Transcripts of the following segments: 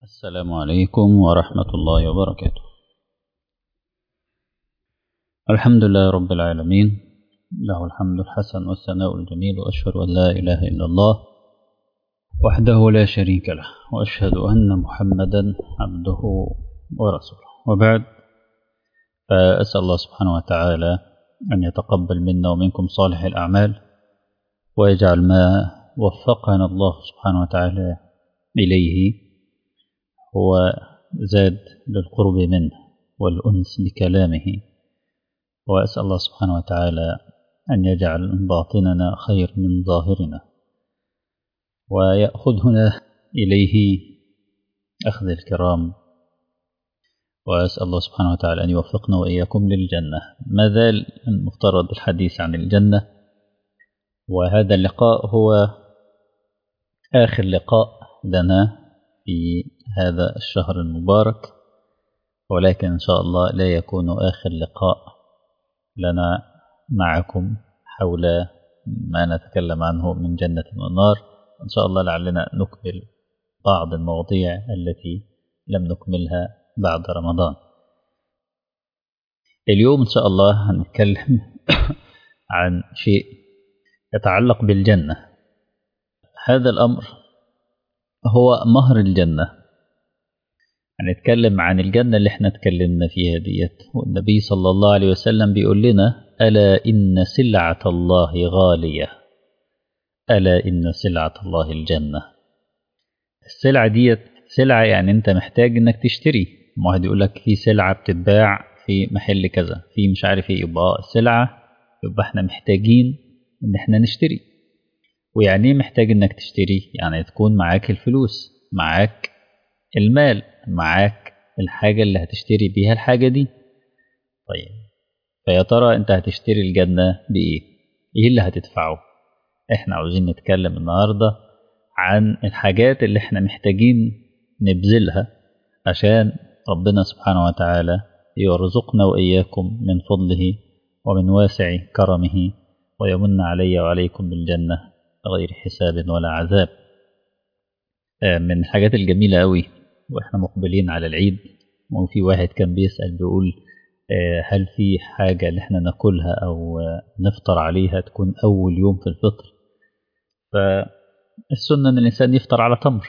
السلام عليكم ورحمة الله وبركاته الحمد لله رب العالمين له الحمد الحسن والثناء الجميل وأشهد أن لا إله إلا الله وحده لا شريك له وأشهد أن محمدا عبده ورسوله وبعد فأسأل الله سبحانه وتعالى أن يتقبل منا ومنكم صالح الأعمال ويجعل ما وفقنا الله سبحانه وتعالى إليه هو زاد للقرب منه والأنس بكلامه وأسأل الله سبحانه وتعالى أن يجعل باطننا خير من ظاهرنا ويأخذنا إليه أخذ الكرام وأسأل الله سبحانه وتعالى أن يوفقنا وإياكم للجنة ما زال المفترض الحديث عن الجنة وهذا اللقاء هو آخر لقاء لنا في هذا الشهر المبارك ولكن إن شاء الله لا يكون آخر لقاء لنا معكم حول ما نتكلم عنه من جنة والنار إن شاء الله لعلنا نكمل بعض المواضيع التي لم نكملها بعد رمضان اليوم إن شاء الله هنتكلم عن شيء يتعلق بالجنة هذا الأمر هو مهر الجنة هنتكلم عن الجنة اللي احنا اتكلمنا فيها ديت والنبي صلى الله عليه وسلم بيقول لنا ألا إن سلعة الله غالية ألا إن سلعة الله الجنة السلعة ديت سلعة يعني أنت محتاج إنك تشتري واحد يقول لك في سلعة بتتباع في محل كذا في مش عارف ايه يبقى سلعة يبقى احنا محتاجين إن احنا نشتري ويعني ايه محتاج إنك تشتري يعني تكون معاك الفلوس معاك المال معاك الحاجة اللي هتشتري بيها الحاجة دي طيب فيا ترى انت هتشتري الجنة بإيه ايه اللي هتدفعه احنا عاوزين نتكلم النهاردة عن الحاجات اللي احنا محتاجين نبذلها عشان ربنا سبحانه وتعالى يرزقنا وإياكم من فضله ومن واسع كرمه ويمن علي وعليكم بالجنة غير حساب ولا عذاب من الحاجات الجميلة قوي واحنا مقبلين على العيد وفي واحد كان بيسأل بيقول هل في حاجة اللي احنا ناكلها أو نفطر عليها تكون أول يوم في الفطر فالسنة أن الإنسان يفطر على تمر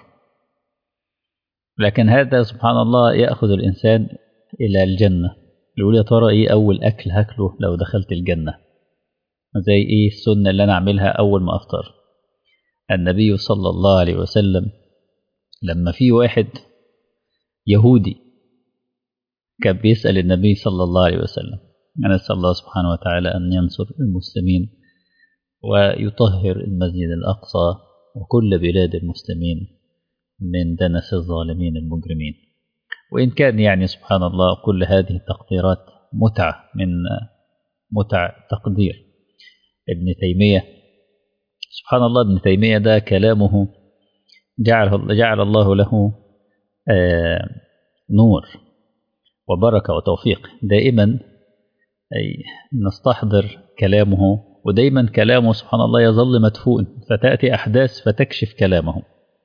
لكن هذا سبحان الله يأخذ الإنسان إلى الجنة يقول يا ترى إيه أول أكل هاكله لو دخلت الجنة زي إيه السنة اللي أنا أعملها أول ما أفطر النبي صلى الله عليه وسلم لما في واحد يهودي كان بيسأل النبي صلى الله عليه وسلم أنا أسأل الله سبحانه وتعالى أن ينصر المسلمين ويطهر المسجد الأقصى وكل بلاد المسلمين من دنس الظالمين المجرمين وإن كان يعني سبحان الله كل هذه التقديرات متعة من متع تقدير ابن تيمية سبحان الله ابن تيمية ده كلامه جعل, جعل الله له آه نور وبركة وتوفيق دائما أي نستحضر كلامه ودائما كلامه سبحان الله يظل مدفون فتأتي أحداث فتكشف كلامه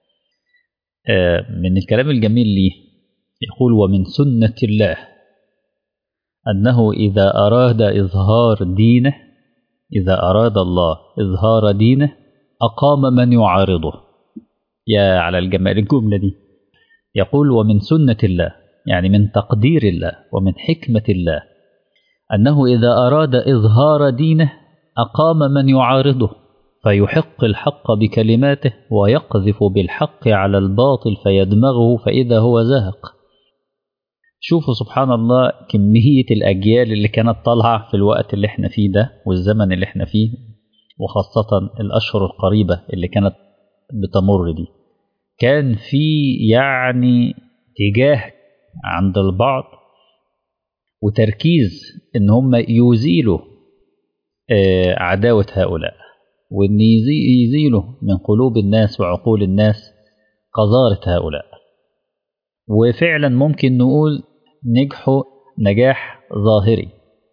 آه من الكلام الجميل ليه يقول ومن سنة الله أنه إذا أراد إظهار دينه إذا أراد الله إظهار دينه أقام من يعارضه يا على الجمال الجملة دي يقول ومن سنة الله يعني من تقدير الله ومن حكمة الله أنه إذا أراد إظهار دينه أقام من يعارضه فيحق الحق بكلماته ويقذف بالحق على الباطل فيدمغه فإذا هو زهق شوفوا سبحان الله كمية الأجيال اللي كانت طالعة في الوقت اللي احنا فيه ده والزمن اللي احنا فيه وخاصة الأشهر القريبة اللي كانت بتمر دي كان في يعني تجاه عند البعض وتركيز ان هم يزيلوا عداوة هؤلاء وان يزيلوا من قلوب الناس وعقول الناس قذارة هؤلاء وفعلا ممكن نقول نجحوا نجاح ظاهري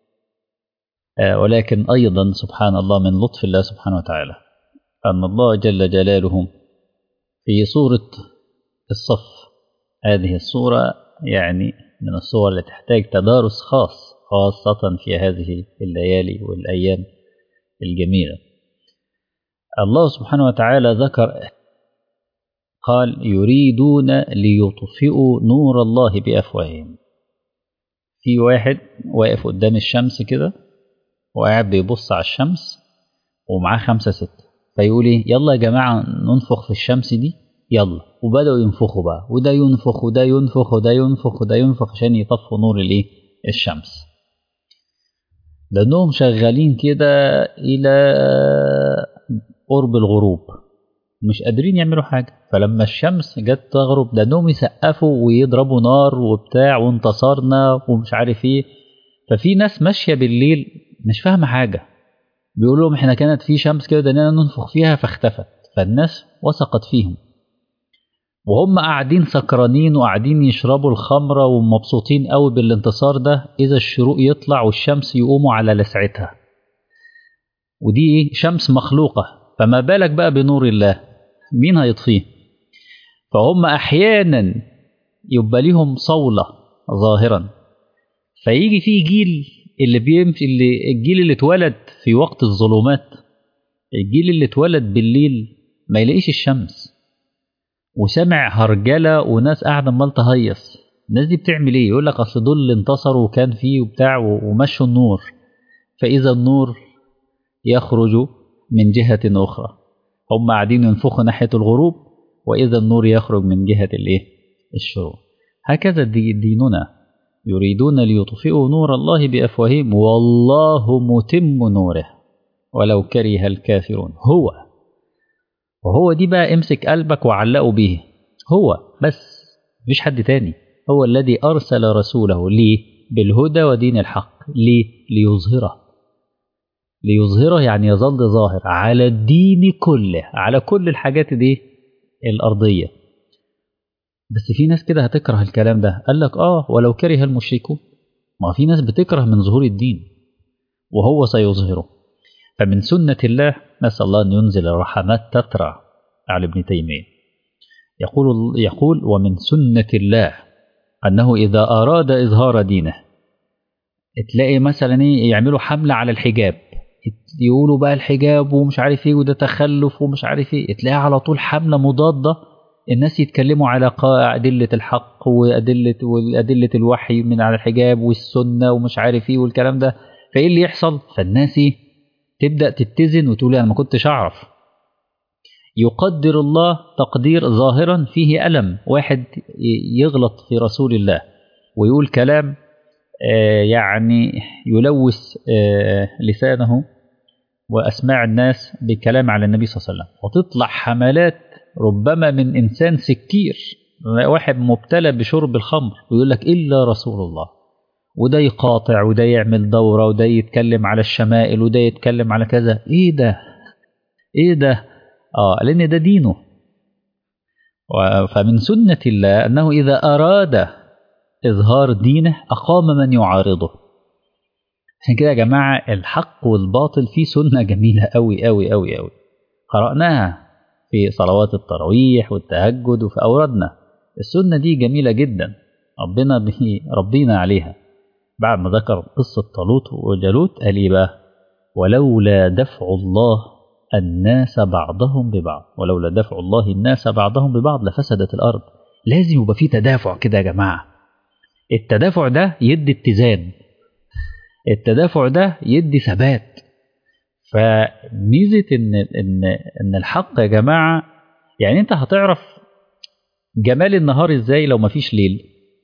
ولكن أيضا سبحان الله من لطف الله سبحانه وتعالى أن الله جل جلاله في سورة الصف هذه الصورة يعني من الصور التي تحتاج تدارس خاص خاصة في هذه الليالي والأيام الجميلة الله سبحانه وتعالى ذكر قال يريدون ليطفئوا نور الله بأفواههم في واحد واقف قدام الشمس كده وقاعد بيبص على الشمس ومعاه خمسة ستة فيقول ايه يلا يا جماعة ننفخ في الشمس دي يلا وبدأوا ينفخوا بقى وده ينفخ وده ينفخ وده ينفخ وده ينفخ عشان يطفوا نور الايه الشمس لأنهم شغالين كده إلى قرب الغروب مش قادرين يعملوا حاجة فلما الشمس جت تغرب لأنهم يسقفوا ويضربوا نار وبتاع وانتصرنا ومش عارف ايه ففي ناس ماشية بالليل مش فاهمة حاجة بيقول لهم احنا كانت في شمس كده دنينا ننفخ فيها فاختفت فالناس وثقت فيهم وهم قاعدين سكرانين وقاعدين يشربوا الخمرة ومبسوطين قوي بالانتصار ده إذا الشروق يطلع والشمس يقوموا على لسعتها ودي شمس مخلوقة فما بالك بقى بنور الله مين هيطفيه فهم أحيانا يبقى ليهم صولة ظاهرا فيجي في جيل اللي بيمشي اللي الجيل اللي اتولد في وقت الظلمات الجيل اللي اتولد بالليل ما يلاقيش الشمس وسمع هرجله وناس قاعده عمال تهيص الناس دي بتعمل ايه يقول لك اصل دول اللي انتصروا وكان فيه وبتاع ومشوا النور فاذا النور يخرج من جهه اخرى هم قاعدين ينفخوا ناحيه الغروب واذا النور يخرج من جهه الايه الشروق هكذا دي ديننا يريدون ليطفئوا نور الله بافواههم والله متم نوره ولو كره الكافرون هو وهو دي بقى امسك قلبك وعلقه به هو بس مفيش حد تاني هو الذي أرسل رسوله ليه بالهدى ودين الحق ليه ليظهره ليظهره يعني يظل ظاهر على الدين كله على كل الحاجات دي الأرضية بس في ناس كده هتكره الكلام ده قال لك آه ولو كره المشركون ما في ناس بتكره من ظهور الدين وهو سيظهره فمن سنة الله نسأل الله أن ينزل الرحمات تترى على ابن تيمية يقول, يقول ومن سنة الله أنه إذا أراد إظهار دينه تلاقي مثلا إيه يعملوا حملة على الحجاب يقولوا بقى الحجاب ومش عارف ايه وده تخلف ومش عارف ايه تلاقي على طول حملة مضادة الناس يتكلموا على أدلة الحق وأدلة وأدلة الوحي من على الحجاب والسنة ومش عارف ايه والكلام ده فايه اللي يحصل فالناس ايه تبدأ تتزن وتقول أنا ما كنتش أعرف يقدر الله تقدير ظاهرا فيه ألم واحد يغلط في رسول الله ويقول كلام يعني يلوث لسانه وأسماع الناس بكلام على النبي صلى الله عليه وسلم وتطلع حملات ربما من إنسان سكير واحد مبتلى بشرب الخمر ويقول لك إلا رسول الله وده يقاطع وده يعمل دورة وده يتكلم على الشمائل وده يتكلم على كذا ايه ده ايه ده اه لان ده دينه فمن سنة الله انه اذا اراد اظهار دينه اقام من يعارضه عشان كده يا جماعة الحق والباطل فيه سنة جميلة قوي قوي قوي قوي قرأناها في صلوات التراويح والتهجد وفي أوردنا السنة دي جميلة جدا ربنا به ربينا عليها بعد ما ذكر قصة طالوت وجالوت قال إيه بقى ولولا دفع الله الناس بعضهم ببعض ولولا دفع الله الناس بعضهم ببعض لفسدت الأرض لازم يبقى في تدافع كده يا جماعة التدافع ده يدي اتزان التدافع ده يدي ثبات فميزة إن إن إن الحق يا جماعة يعني أنت هتعرف جمال النهار إزاي لو مفيش ليل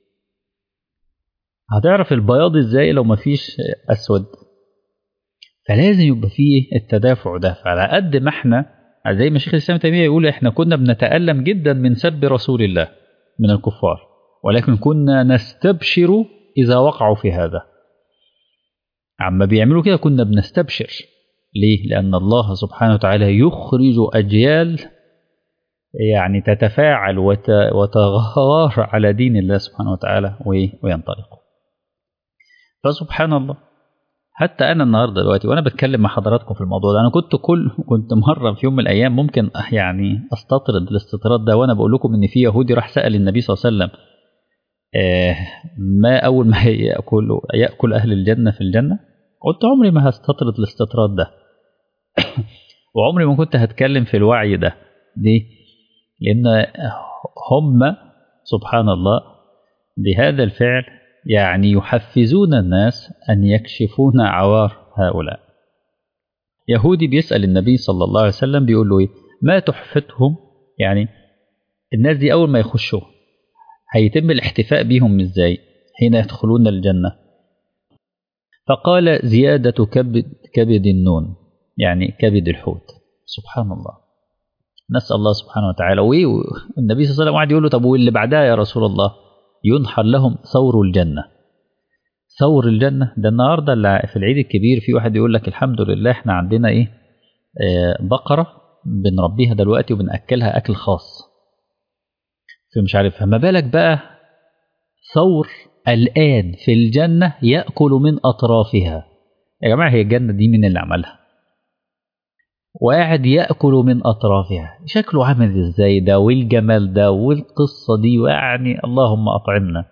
هتعرف البياض ازاي لو مفيش اسود فلازم يبقى فيه التدافع ده فعلى قد ما احنا زي ما شيخ الاسلام تيميه يقول احنا كنا بنتالم جدا من سب رسول الله من الكفار ولكن كنا نستبشر اذا وقعوا في هذا عما بيعملوا كده كنا بنستبشر ليه لان الله سبحانه وتعالى يخرج اجيال يعني تتفاعل وتغار على دين الله سبحانه وتعالى وينطلق فسبحان الله حتى انا النهارده دلوقتي وانا بتكلم مع حضراتكم في الموضوع ده انا كنت كل كنت مره في يوم من الايام ممكن يعني استطرد الاستطراد ده وانا بقول لكم ان في يهودي راح سال النبي صلى الله عليه وسلم آه ما اول ما ياكل ياكل اهل الجنه في الجنه قلت عمري ما هستطرد الاستطراد ده وعمري ما كنت هتكلم في الوعي ده ليه؟ لان هم سبحان الله بهذا الفعل يعني يحفزون الناس أن يكشفون عوار هؤلاء يهودي بيسأل النبي صلى الله عليه وسلم بيقول له إيه ما تحفتهم يعني الناس دي أول ما يخشوا هيتم الاحتفاء بهم إزاي حين يدخلون الجنة فقال زيادة كبد, كبد النون يعني كبد الحوت سبحان الله نسأل الله سبحانه وتعالى وإيه النبي صلى الله عليه وسلم قعد يقول له طب واللي بعدها يا رسول الله ينحر لهم ثور الجنة ثور الجنة ده النهاردة اللي في العيد الكبير في واحد يقول لك الحمد لله احنا عندنا ايه آه بقرة بنربيها دلوقتي وبنأكلها أكل خاص فمش عارف فما بالك بقى ثور الآن في الجنة يأكل من أطرافها يا جماعة هي الجنة دي من اللي عملها وقاعد ياكل من اطرافها شكله عامل ازاي ده والجمال ده والقصه دي يعني اللهم اطعمنا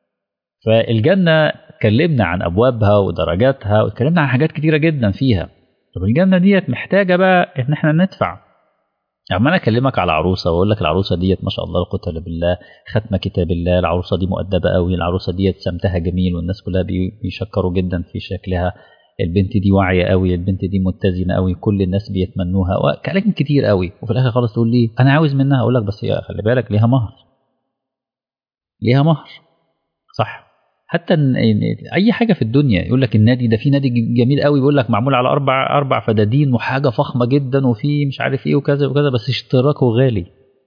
فالجنه اتكلمنا عن ابوابها ودرجاتها واتكلمنا عن حاجات كتيره جدا فيها طب الجنه ديت محتاجه بقى ان احنا ندفع يعني انا اكلمك على عروسه واقول لك العروسه ديت ما شاء الله لا قوه الا بالله ختمه كتاب الله العروسه دي مؤدبه قوي العروسه ديت سمتها جميل والناس كلها بيشكروا جدا في شكلها البنت دي واعيه قوي البنت دي متزنه قوي كل الناس بيتمنوها وكلام كتير قوي وفي الاخر خالص تقول لي انا عاوز منها اقول لك بس يا خلي بالك ليها مهر ليها مهر صح حتى اي حاجه في الدنيا يقول لك النادي ده في نادي جميل قوي بيقول لك معمول على اربع اربع فدادين وحاجه فخمه جدا وفي مش عارف ايه وكذا وكذا بس اشتراكه غالي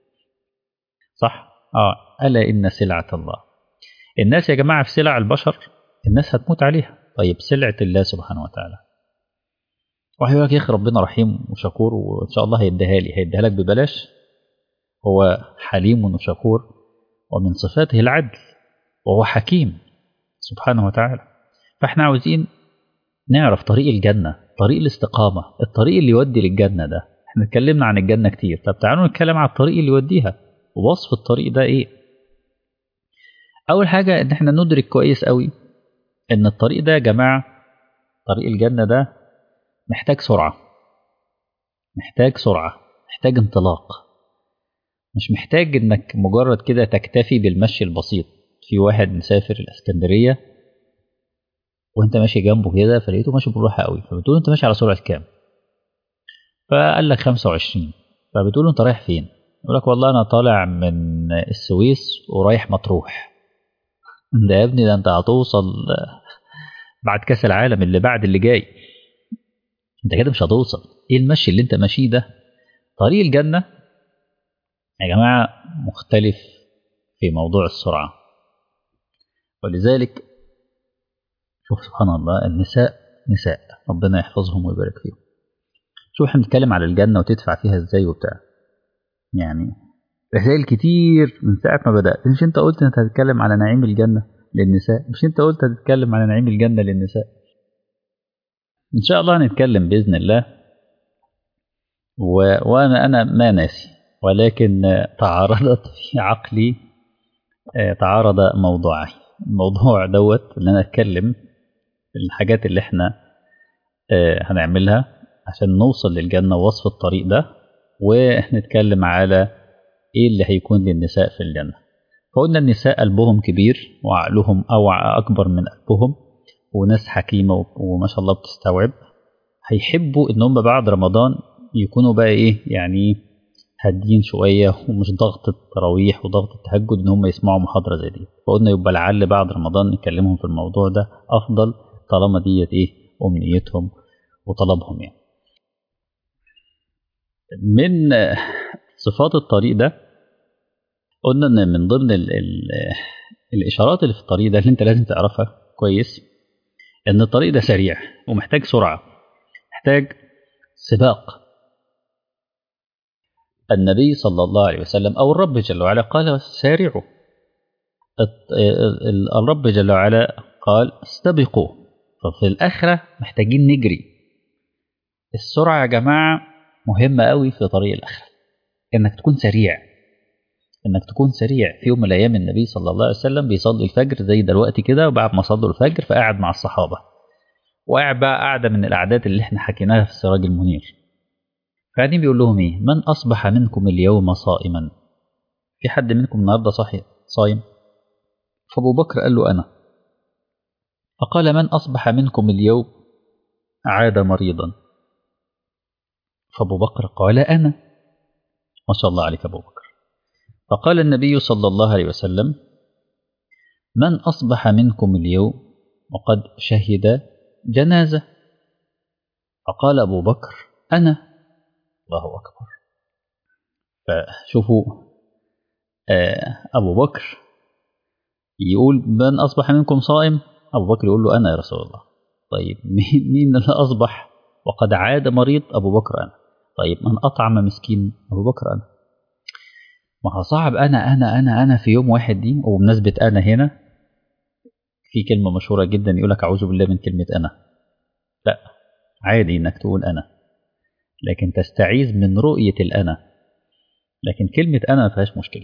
صح اه الا ان سلعه الله الناس يا جماعه في سلع البشر الناس هتموت عليها طيب سلعة الله سبحانه وتعالى واحد يقول لك يا اخي ربنا رحيم وشكور وان شاء الله هيديها لي هيديها لك ببلاش هو حليم وشكور ومن صفاته العدل وهو حكيم سبحانه وتعالى فاحنا عاوزين نعرف طريق الجنة طريق الاستقامة الطريق اللي يودي للجنة ده احنا اتكلمنا عن الجنة كتير طب تعالوا نتكلم عن الطريق اللي يوديها ووصف الطريق ده ايه اول حاجة ان احنا ندرك كويس قوي ان الطريق ده يا جماعه طريق الجنه ده محتاج سرعه محتاج سرعه محتاج انطلاق مش محتاج انك مجرد كده تكتفي بالمشي البسيط في واحد مسافر الاسكندريه وانت ماشي جنبه كده فلقيته ماشي بالراحه قوي فبتقول انت ماشي على سرعه كام فقال لك 25 فبتقول انت رايح فين يقول لك والله انا طالع من السويس ورايح مطروح ده يا ابني ده انت هتوصل بعد كاس العالم اللي بعد اللي جاي انت كده مش هتوصل ايه المشي اللي انت ماشيه ده طريق الجنة يا جماعة مختلف في موضوع السرعة ولذلك شوف سبحان الله النساء نساء ربنا يحفظهم ويبارك فيهم شوف احنا بنتكلم على الجنة وتدفع فيها ازاي وبتاع يعني رسائل كتير من ساعة ما بدأت مش انت قلت انت هتتكلم على نعيم الجنة للنساء مش انت قلت هتتكلم على نعيم الجنة للنساء ان شاء الله هنتكلم بإذن الله و... وانا انا ما ناسي ولكن تعارضت في عقلي تعارض موضوعي الموضوع دوت ان انا اتكلم الحاجات اللي احنا هنعملها عشان نوصل للجنة ووصف الطريق ده ونتكلم على ايه اللي هيكون للنساء في الجنة فقلنا النساء قلبهم كبير وعقلهم أوعى أكبر من قلبهم وناس حكيمة وما شاء الله بتستوعب هيحبوا إن هم بعد رمضان يكونوا بقى إيه يعني هادين شوية ومش ضغط التراويح وضغط التهجد إن هم يسمعوا محاضرة زي دي فقلنا يبقى لعل بعد رمضان نكلمهم في الموضوع ده أفضل طالما ديت إيه أمنيتهم وطلبهم يعني من صفات الطريق ده قلنا ان من ضمن ال ال الاشارات اللي في الطريق ده اللي انت لازم تعرفها كويس ان الطريق ده سريع ومحتاج سرعه محتاج سباق النبي صلى الله عليه وسلم او الرب جل وعلا قال سارعوا الرب جل وعلا قال استبقوا ففي الآخرة محتاجين نجري السرعة يا جماعة مهمة قوي في طريق الآخرة إنك تكون سريع إنك تكون سريع في يوم من الأيام النبي صلى الله عليه وسلم بيصلي الفجر زي دلوقتي كده وبعد ما صلوا الفجر فقعد مع الصحابة وقاعد بقى قاعدة من الأعداد اللي احنا حكيناها في السراج المنير فقاعدين بيقول لهم إيه من أصبح منكم اليوم صائما في حد منكم النهاردة صاحي صايم فأبو بكر قال له أنا فقال من أصبح منكم اليوم عاد مريضا فأبو بكر قال أنا ما شاء الله عليك أبو بكر فقال النبي صلى الله عليه وسلم من أصبح منكم اليوم وقد شهد جنازة فقال أبو بكر أنا الله أكبر فشوفوا أبو بكر يقول من أصبح منكم صائم أبو بكر يقول له أنا يا رسول الله طيب مين اللي أصبح وقد عاد مريض أبو بكر أنا طيب من أطعم مسكين أبو بكر أنا ما هو صعب أنا أنا أنا أنا في يوم واحد دي وبمناسبة أنا هنا في كلمة مشهورة جدا يقول لك أعوذ بالله من كلمة أنا لا عادي إنك تقول أنا لكن تستعيذ من رؤية الأنا لكن كلمة أنا ما فيهاش مشكلة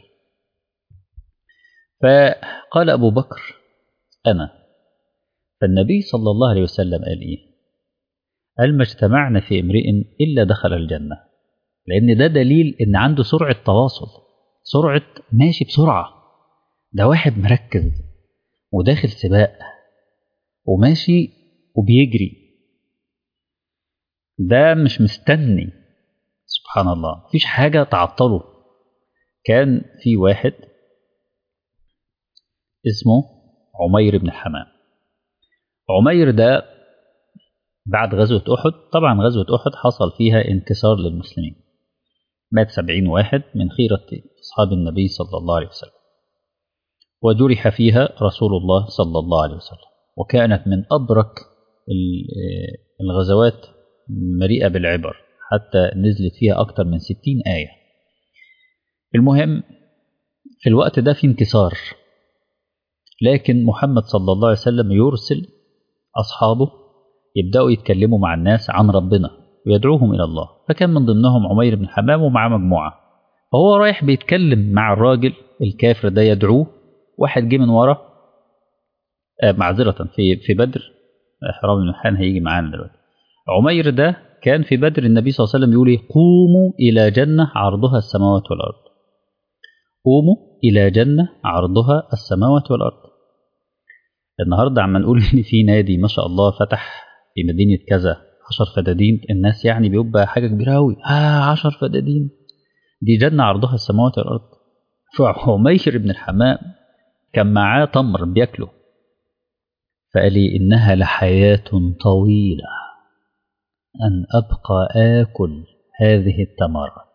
فقال أبو بكر أنا فالنبي صلى الله عليه وسلم قال إيه قال ما اجتمعنا في امرئ إلا دخل الجنة لأن ده دليل إن عنده سرعة تواصل سرعة ماشي بسرعة ده واحد مركز وداخل سباق وماشي وبيجري ده مش مستني سبحان الله مفيش حاجة تعطله كان في واحد اسمه عمير بن حمام عمير ده بعد غزوة أحد طبعا غزوة أحد حصل فيها انتصار للمسلمين مات سبعين واحد من خيرة أصحاب النبي صلى الله عليه وسلم وجرح فيها رسول الله صلى الله عليه وسلم وكانت من أبرك الغزوات مليئة بالعبر حتى نزلت فيها أكثر من ستين آية المهم في الوقت ده في انتصار لكن محمد صلى الله عليه وسلم يرسل أصحابه يبدأوا يتكلموا مع الناس عن ربنا ويدعوهم إلى الله فكان من ضمنهم عمير بن حمام ومعاه مجموعة فهو رايح بيتكلم مع الراجل الكافر ده يدعوه واحد جه من ورا آه معذرة في في بدر حرام المحان هيجي معانا دلوقتي عمير ده كان في بدر النبي صلى الله عليه وسلم يقول ايه قوموا إلى جنة عرضها السماوات والأرض قوموا إلى جنة عرضها السماوات والأرض النهاردة عم نقول إن في نادي ما شاء الله فتح في مدينة كذا عشر فدادين الناس يعني بيبقى حاجة كبيرة أوي آه عشر فدادين دي جنة عرضها السماوات والأرض فعمير بن الحمام كان معاه تمر بياكله فقال لي إنها لحياة طويلة أن أبقى آكل هذه التمرات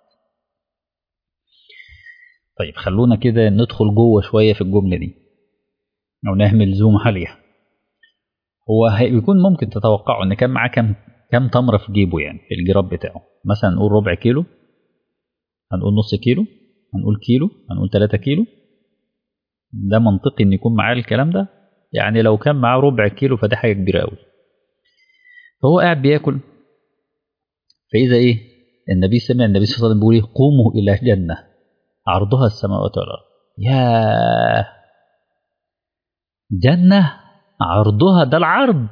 طيب خلونا كده ندخل جوه شوية في الجملة دي أو نعمل زوم عليها هو بيكون ممكن تتوقعوا إن كان معاه كام كام تمرة في جيبه يعني في الجراب بتاعه مثلا نقول ربع كيلو هنقول نص كيلو هنقول كيلو هنقول 3 كيلو ده منطقي إن يكون معاه الكلام ده يعني لو كان معاه ربع كيلو فده حاجة كبيرة أوي فهو قاعد بياكل فإذا إيه النبي سمع النبي صلى الله عليه وسلم بيقول إيه قوموا إلى جنة عرضها السماوات والأرض يا جنة عرضها ده العرض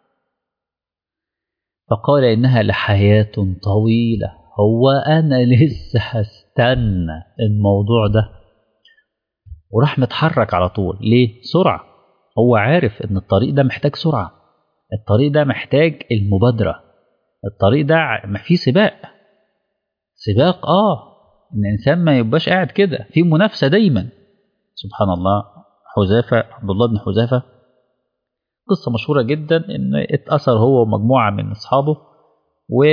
فقال إنها لحياة طويلة هو أنا لسه هستنى الموضوع ده وراح متحرك على طول ليه سرعة هو عارف إن الطريق ده محتاج سرعة الطريق ده محتاج المبادرة الطريق ده فيه سباق سباق اه ان الانسان ما يبقاش قاعد كده في منافسه دايما سبحان الله حذافه عبد الله بن حذافه قصه مشهوره جدا ان اتاثر هو ومجموعه من اصحابه و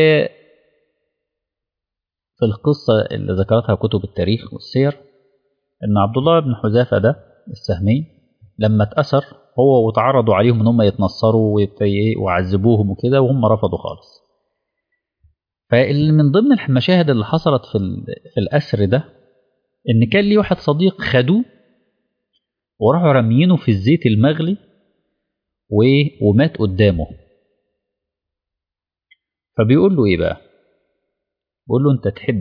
في القصه اللي ذكرتها كتب التاريخ والسير ان عبد الله بن حذافه ده السهمي لما اتاثر هو وتعرضوا عليهم ان هم يتنصروا ويعذبوهم وكده وهم رفضوا خالص فاللي من ضمن المشاهد اللي حصلت في في الاسر ده ان كان ليه واحد صديق خدوه وراحوا راميينه في الزيت المغلي و... ومات قدامه فبيقول له ايه بقى بيقول له انت تحب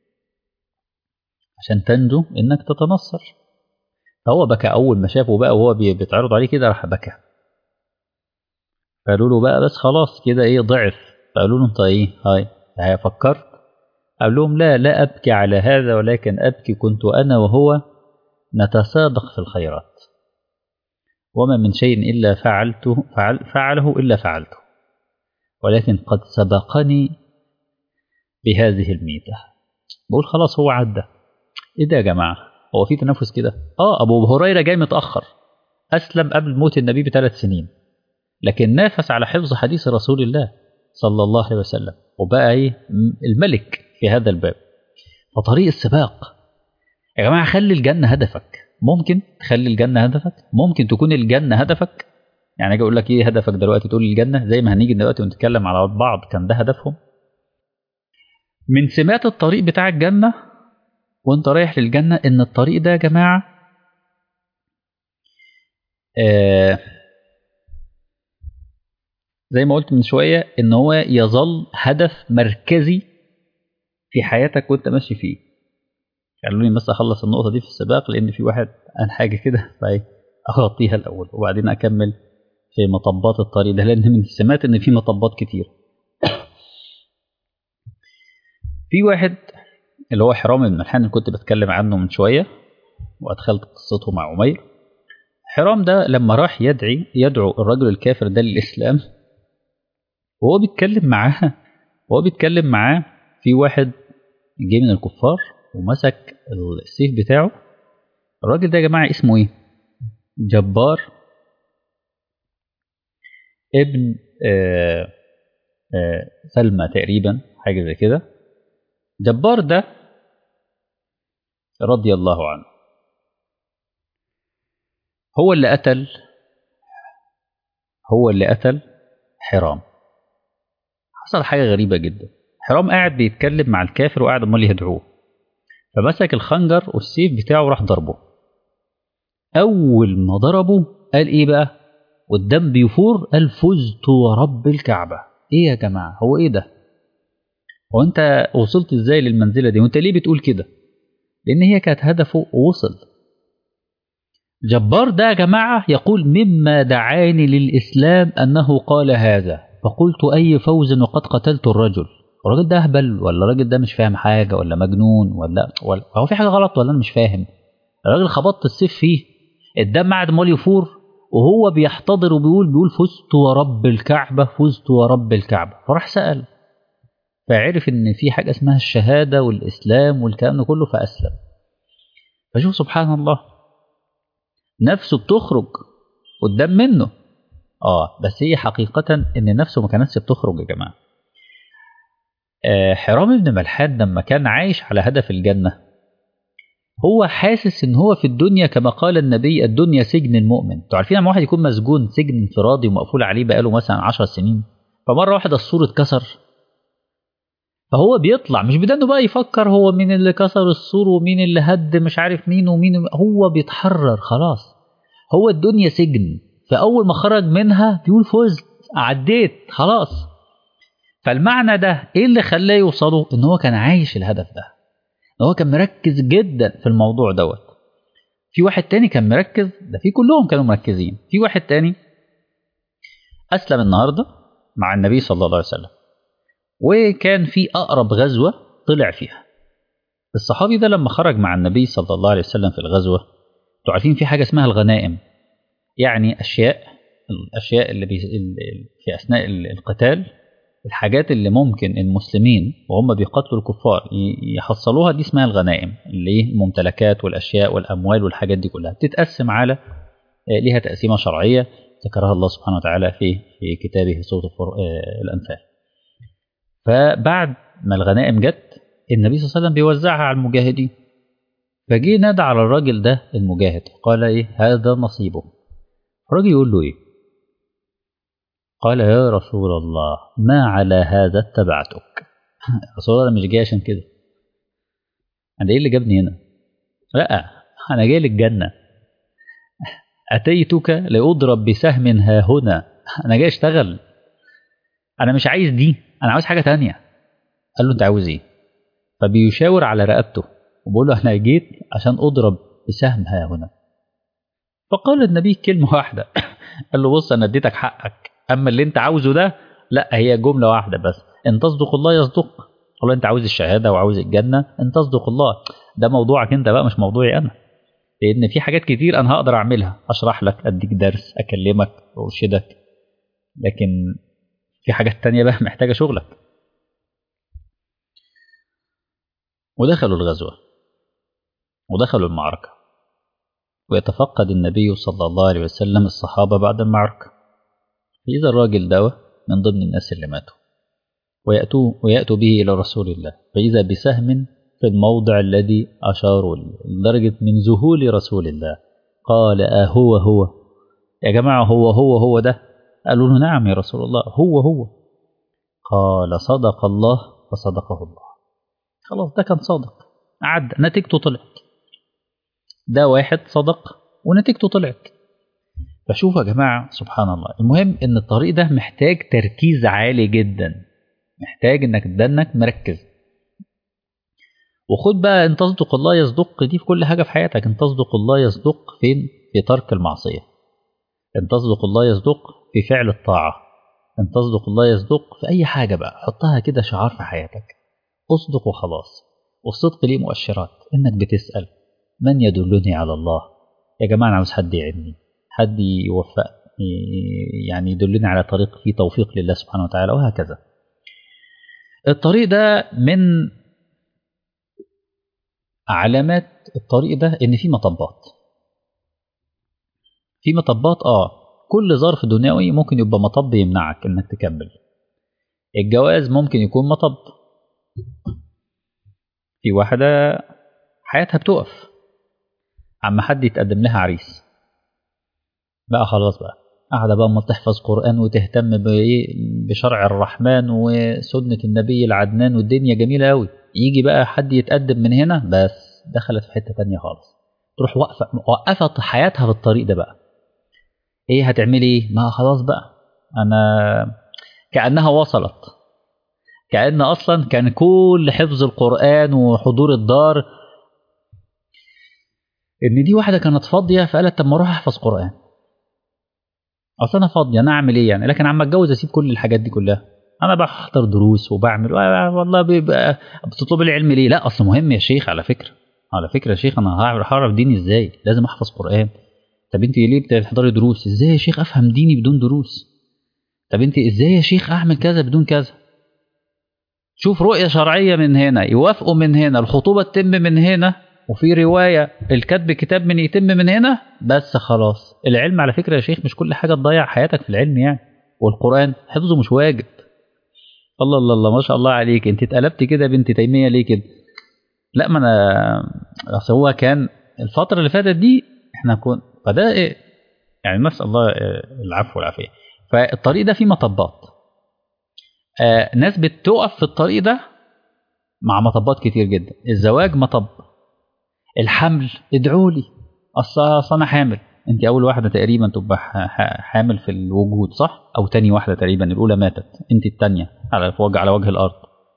عشان تنجو انك تتنصر فهو بكى اول ما شافه بقى وهو بي- بيتعرض عليه كده راح بكى فقالوا له بقى بس خلاص كده ايه ضعف فقالوا له انت ايه هاي هاي فكرت قال لهم لا لا ابكي على هذا ولكن ابكي كنت انا وهو نتسابق في الخيرات وما من شيء الا فعلته فعل فعله الا فعلته ولكن قد سبقني بهذه الميته بقول خلاص هو عدى ايه ده يا جماعه هو في تنافس كده اه ابو هريره جاي متاخر اسلم قبل موت النبي بثلاث سنين لكن نافس على حفظ حديث رسول الله صلى الله عليه وسلم وبقى ايه م- الملك في هذا الباب فطريق السباق يا جماعه خلي الجنه هدفك ممكن تخلي الجنه هدفك ممكن تكون الجنه هدفك يعني اجي اقول لك ايه هدفك دلوقتي تقول لي الجنه زي ما هنيجي دلوقتي ونتكلم على بعض كان ده هدفهم من سمات الطريق بتاع الجنه وانت رايح للجنه ان الطريق ده يا جماعه آه زي ما قلت من شويه ان هو يظل هدف مركزي في حياتك وانت ماشي فيه قالوا لي بس اخلص النقطه دي في السباق لان في واحد قال حاجه كده فايه اغطيها الاول وبعدين اكمل في مطبات الطريق ده لان من السمات ان في مطبات كتير في واحد اللي هو حرام بن ملحان اللي كنت بتكلم عنه من شويه وادخلت قصته مع عمير حرام ده لما راح يدعي يدعو الرجل الكافر ده للاسلام وهو بيتكلم معاه وهو بيتكلم معاه في واحد جه من الكفار ومسك السيف بتاعه الراجل ده يا جماعه اسمه ايه جبار ابن آه آه سلمى تقريبا حاجه زي كده جبار ده رضي الله عنه هو اللي قتل هو اللي قتل حرام حصل حاجة غريبة جدا حرام قاعد بيتكلم مع الكافر وقاعد امال يدعوه فمسك الخنجر والسيف بتاعه وراح ضربه أول ما ضربه قال إيه بقى والدم بيفور قال فزت ورب الكعبة إيه يا جماعة هو إيه ده هو أنت وصلت إزاي للمنزلة دي وأنت ليه بتقول كده لأن هي كانت هدفه ووصل جبار ده يا جماعة يقول مما دعاني للإسلام أنه قال هذا فقلت أي فوز وقد قتلت الرجل الراجل ده أهبل ولا الراجل ده مش فاهم حاجة ولا مجنون ولا, ولا هو في حاجة غلط ولا أنا مش فاهم الراجل خبطت السيف فيه الدم قاعد مال يفور وهو بيحتضر وبيقول بيقول فزت ورب الكعبة فزت ورب الكعبة فراح سأل فعرف إن في حاجة اسمها الشهادة والإسلام والكلام ده كله فأسلم فشوف سبحان الله نفسه بتخرج قدام منه اه بس هي حقيقة ان نفسه ما كانتش بتخرج يا جماعة آه حرام بن ملحان لما كان عايش على هدف الجنة هو حاسس ان هو في الدنيا كما قال النبي الدنيا سجن المؤمن انتوا عارفين لما واحد يكون مسجون سجن انفرادي ومقفول عليه بقاله مثلا عشر سنين فمرة واحدة السور اتكسر فهو بيطلع مش بدانه بقى يفكر هو مين اللي كسر السور ومين اللي هد مش عارف مين ومين هو بيتحرر خلاص هو الدنيا سجن فأول ما خرج منها بيقول فزت عديت خلاص فالمعنى ده ايه اللي خلاه يوصله ان هو كان عايش الهدف ده ان هو كان مركز جدا في الموضوع دوت في واحد تاني كان مركز ده في كلهم كانوا مركزين في واحد تاني اسلم النهارده مع النبي صلى الله عليه وسلم وكان في اقرب غزوه طلع فيها الصحابي ده لما خرج مع النبي صلى الله عليه وسلم في الغزوه انتوا عارفين في حاجه اسمها الغنائم يعني اشياء الاشياء اللي بي في اثناء القتال الحاجات اللي ممكن المسلمين وهم بيقاتلوا الكفار يحصلوها دي اسمها الغنائم اللي هي الممتلكات والاشياء والاموال والحاجات دي كلها بتتقسم على ليها تقسيمه شرعيه ذكرها الله سبحانه وتعالى في في كتابه سوره الانفال فبعد ما الغنائم جت النبي صلى الله عليه وسلم بيوزعها على المجاهدين فجه نادى على الراجل ده المجاهد قال ايه هذا نصيبه الراجل يقول له ايه قال يا رسول الله ما على هذا اتبعتك رسول الله مش جاي عشان كده انا ايه اللي جابني هنا لا انا جاي للجنه اتيتك لاضرب بسهم ها هنا انا جاي اشتغل انا مش عايز دي انا عاوز حاجه تانية قال له انت عاوز ايه فبيشاور على رقبته وبيقول له انا جيت عشان اضرب بسهم ها هنا فقال النبي كلمه واحده قال له بص انا اديتك حقك اما اللي انت عاوزه ده لا هي جمله واحده بس ان تصدق الله يصدق والله انت عاوز الشهاده وعاوز الجنه ان تصدق الله ده موضوعك انت بقى مش موضوعي انا لان في حاجات كتير انا هقدر اعملها اشرح لك اديك درس اكلمك ارشدك لكن في حاجات تانية بقى محتاجه شغلك ودخلوا الغزوه ودخلوا المعركه ويتفقد النبي صلى الله عليه وسلم الصحابه بعد المعركه فاذا الراجل ده من ضمن الناس اللي ماتوا ويأتوا, ويأتوا به إلى رسول الله فإذا بسهم في الموضع الذي أشاروا لدرجة من ذهول رسول الله قال أهو هو يا جماعة هو هو هو ده قالوا له نعم يا رسول الله هو هو قال صدق الله فصدقه الله خلاص ده كان صادق عد نتيجته طلعت ده واحد صدق ونتيجته طلعت فشوفوا يا جماعة سبحان الله المهم ان الطريق ده محتاج تركيز عالي جدا محتاج انك تدنك مركز وخد بقى ان تصدق الله يصدق دي في كل حاجه في حياتك ان تصدق الله يصدق فين في ترك المعصيه ان تصدق الله يصدق في فعل الطاعه ان تصدق الله يصدق في اي حاجه بقى حطها كده شعار في حياتك اصدق وخلاص والصدق ليه مؤشرات انك بتسال من يدلني على الله يا جماعه انا عاوز حد يعيني حد يوفق يعني يدلني على طريق فيه توفيق لله سبحانه وتعالى وهكذا الطريق ده من علامات الطريق ده ان في مطبات في مطبات اه كل ظرف دنيوي ممكن يبقى مطب يمنعك انك تكمل الجواز ممكن يكون مطب في واحدة حياتها بتقف عما حد يتقدم لها عريس بقى خلاص بقى قاعدة بقى أما تحفظ قرآن وتهتم بإيه بشرع الرحمن وسنة النبي العدنان والدنيا جميلة أوي يجي بقى حد يتقدم من هنا بس دخلت في حتة تانية خالص تروح وقفة وقفت حياتها في الطريق ده بقى إيه هتعملي إيه؟ ما خلاص بقى أنا كأنها وصلت كأن أصلا كان كل حفظ القرآن وحضور الدار إن دي واحدة كانت فاضية فقالت طب ما أروح أحفظ قرآن اصل انا فاضي انا اعمل ايه يعني لكن عم اتجوز اسيب كل الحاجات دي كلها انا بحضر دروس وبعمل والله بيبقى بتطلب لي علم ليه لا اصل مهم يا شيخ على فكره على فكره يا شيخ انا هعرف ديني ازاي لازم احفظ قران طب انت ليه بتحضري دروس ازاي يا شيخ افهم ديني بدون دروس طب انت ازاي يا شيخ اعمل كذا بدون كذا شوف رؤيه شرعيه من هنا يوافقوا من هنا الخطوبه تتم من هنا وفي رواية الكتب كتاب من يتم من هنا بس خلاص العلم على فكرة يا شيخ مش كل حاجة تضيع حياتك في العلم يعني والقرآن حفظه مش واجب الله الله الله ما شاء الله عليك انت اتقلبت كده بنت تيمية ليه كده لا ما انا اصل هو كان الفترة اللي فاتت دي احنا كنا فده ايه يعني نسأل الله العفو والعافية فالطريق ده فيه مطبات آه ناس بتقف في الطريق ده مع مطبات كتير جدا الزواج مطب الحمل ادعوا لي اصل انا حامل انت اول واحده تقريبا تبقى حامل في الوجود صح او تاني واحده تقريبا الاولى ماتت انت التانيه على وجه على وجه الارض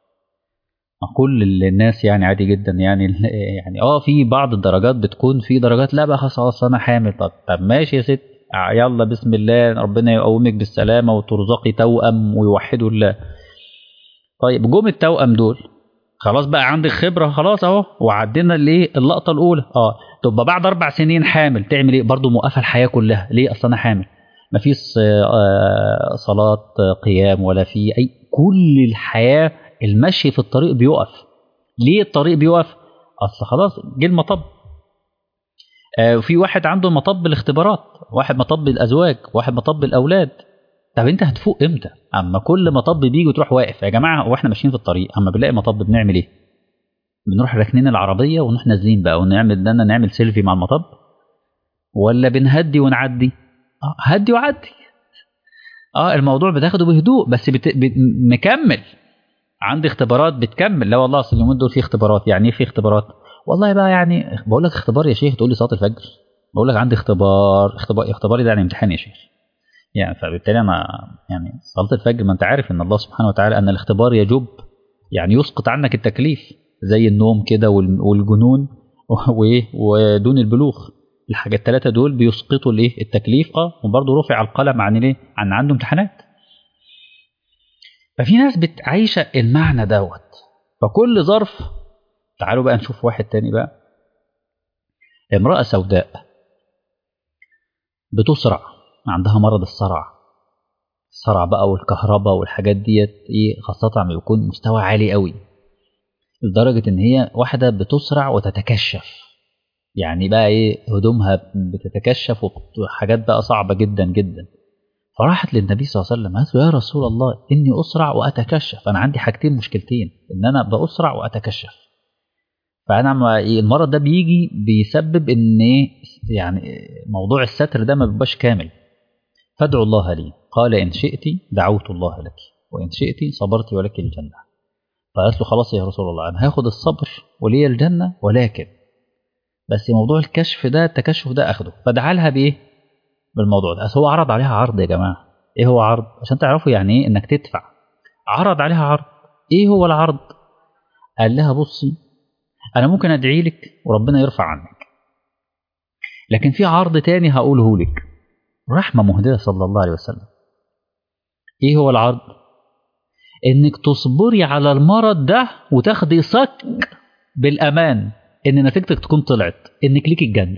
كل الناس يعني عادي جدا يعني يعني اه في بعض الدرجات بتكون في درجات لا بقى خلاص انا حامل طب طب ماشي يا ست يلا بسم الله ربنا يقومك بالسلامه وترزقي توأم ويوحدوا الله طيب جم التوأم دول خلاص بقى عندك خبره خلاص اهو وعدينا الايه اللقطه الاولى اه تبقى بعد اربع سنين حامل تعمل ايه برضه موقفه الحياه كلها ليه اصل انا حامل مفيش صلاه قيام ولا في اي كل الحياه المشي في الطريق بيقف ليه الطريق بيقف اصل خلاص جه المطب آه وفي واحد عنده مطب الاختبارات واحد مطب الازواج واحد مطب الاولاد طب انت هتفوق امتى اما كل مطب بيجي وتروح واقف يا جماعه واحنا ماشيين في الطريق اما بنلاقي مطب بنعمل ايه بنروح راكنين العربيه ونروح نازلين بقى ونعمل لنا نعمل سيلفي مع المطب ولا بنهدي ونعدي اه هدي وعدي اه الموضوع بتاخده بهدوء بس بت... بت... مكمل عندي اختبارات بتكمل لا والله اصل اليومين دول في اختبارات يعني ايه في اختبارات والله بقى يعني بقول لك اختبار يا شيخ تقول لي صلاه الفجر بقول لك عندي اختبار اختبار اختباري ده يعني امتحان يا شيخ يعني فبالتالي انا يعني صلاه الفجر ما انت عارف ان الله سبحانه وتعالى ان الاختبار يجب يعني يسقط عنك التكليف زي النوم كده والجنون ودون البلوغ الحاجات الثلاثه دول بيسقطوا الايه التكليف اه وبرضه رفع القلم عن الايه عن عنده امتحانات ففي ناس بتعيش المعنى دوت فكل ظرف تعالوا بقى نشوف واحد تاني بقى امرأة سوداء بتسرع عندها مرض الصرع الصرع بقى والكهرباء والحاجات ديت ايه خاصة لما يكون مستوى عالي قوي لدرجة ان هي واحدة بتسرع وتتكشف يعني بقى ايه هدومها بتتكشف وحاجات بقى صعبة جدا جدا فراحت للنبي صلى الله عليه وسلم قالت له يا رسول الله اني اسرع واتكشف انا عندي حاجتين مشكلتين ان انا باسرع واتكشف فانا المرض ده بيجي بيسبب ان يعني موضوع الستر ده ما بيبقاش كامل فادعوا الله لي قال ان شئت دعوت الله لك وان شئت صبرت ولك الجنه فقالت له خلاص يا رسول الله انا هاخد الصبر ولي الجنه ولكن بس موضوع الكشف ده التكشف ده اخده فدعا لها بايه بالموضوع ده هو عرض عليها عرض يا جماعه ايه هو عرض عشان تعرفوا يعني ايه انك تدفع عرض عليها عرض ايه هو العرض قال لها بصي انا ممكن ادعي لك وربنا يرفع عنك لكن في عرض تاني هقوله لك رحمه مهديه صلى الله عليه وسلم ايه هو العرض انك تصبري على المرض ده وتاخدي صك بالامان ان نتيجتك تكون طلعت انك ليك الجنه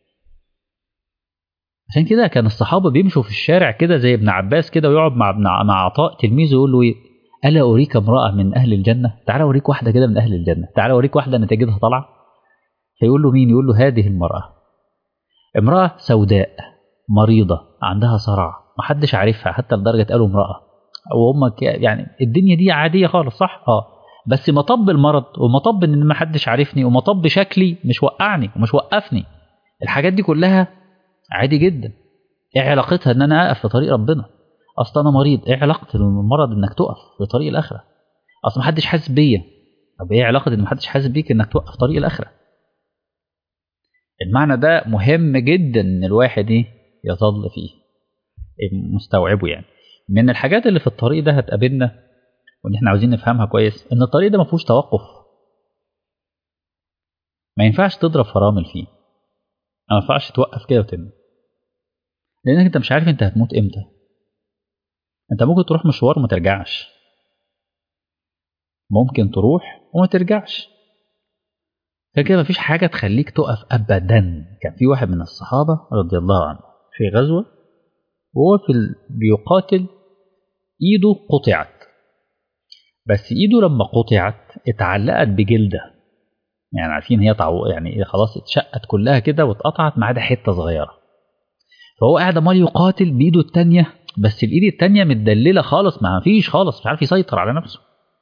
عشان كده كان الصحابه بيمشوا في الشارع كده زي ابن عباس كده ويقعد مع ابن مع عطاء تلميذه يقول له ايه الا اريك امراه من اهل الجنه تعالى اوريك واحده كده من اهل الجنه تعالى اوريك واحده نتيجتها طالعه فيقول له مين يقول له هذه المراه امراه سوداء مريضه عندها صرع محدش عارفها حتى لدرجه قالوا امراه وهم يعني الدنيا دي عاديه خالص صح اه بس مطب المرض ومطب ان ما حدش عارفني ومطب شكلي مش وقعني ومش وقفني الحاجات دي كلها عادي جدا ايه علاقتها ان انا اقف في طريق ربنا اصل انا مريض ايه علاقه المرض انك تقف في طريق الاخره اصل ما حدش حاسس بيا طب ايه علاقه ان ما حدش حاسس بيك انك توقف في طريق الاخره المعنى ده مهم جدا ان الواحد ايه يظل فيه مستوعبه يعني من الحاجات اللي في الطريق ده هتقابلنا وان احنا عاوزين نفهمها كويس ان الطريق ده ما فيهوش توقف ما ينفعش تضرب فرامل فيه ما ينفعش توقف كده وتنام لانك انت مش عارف انت هتموت امتى انت ممكن تروح مشوار وما ترجعش ممكن تروح وما ترجعش فكده مفيش حاجة تخليك تقف أبدا كان في واحد من الصحابة رضي الله عنه في غزوة وهو في ال... بيقاتل إيده قطعت بس إيده لما قطعت اتعلقت بجلدة يعني عارفين هي طعو يعني خلاص اتشقت كلها كده واتقطعت ما عدا حتة صغيرة فهو قاعد عمال يقاتل بإيده التانية بس الإيد التانية متدللة خالص ما فيش خالص مش عارف يسيطر على نفسه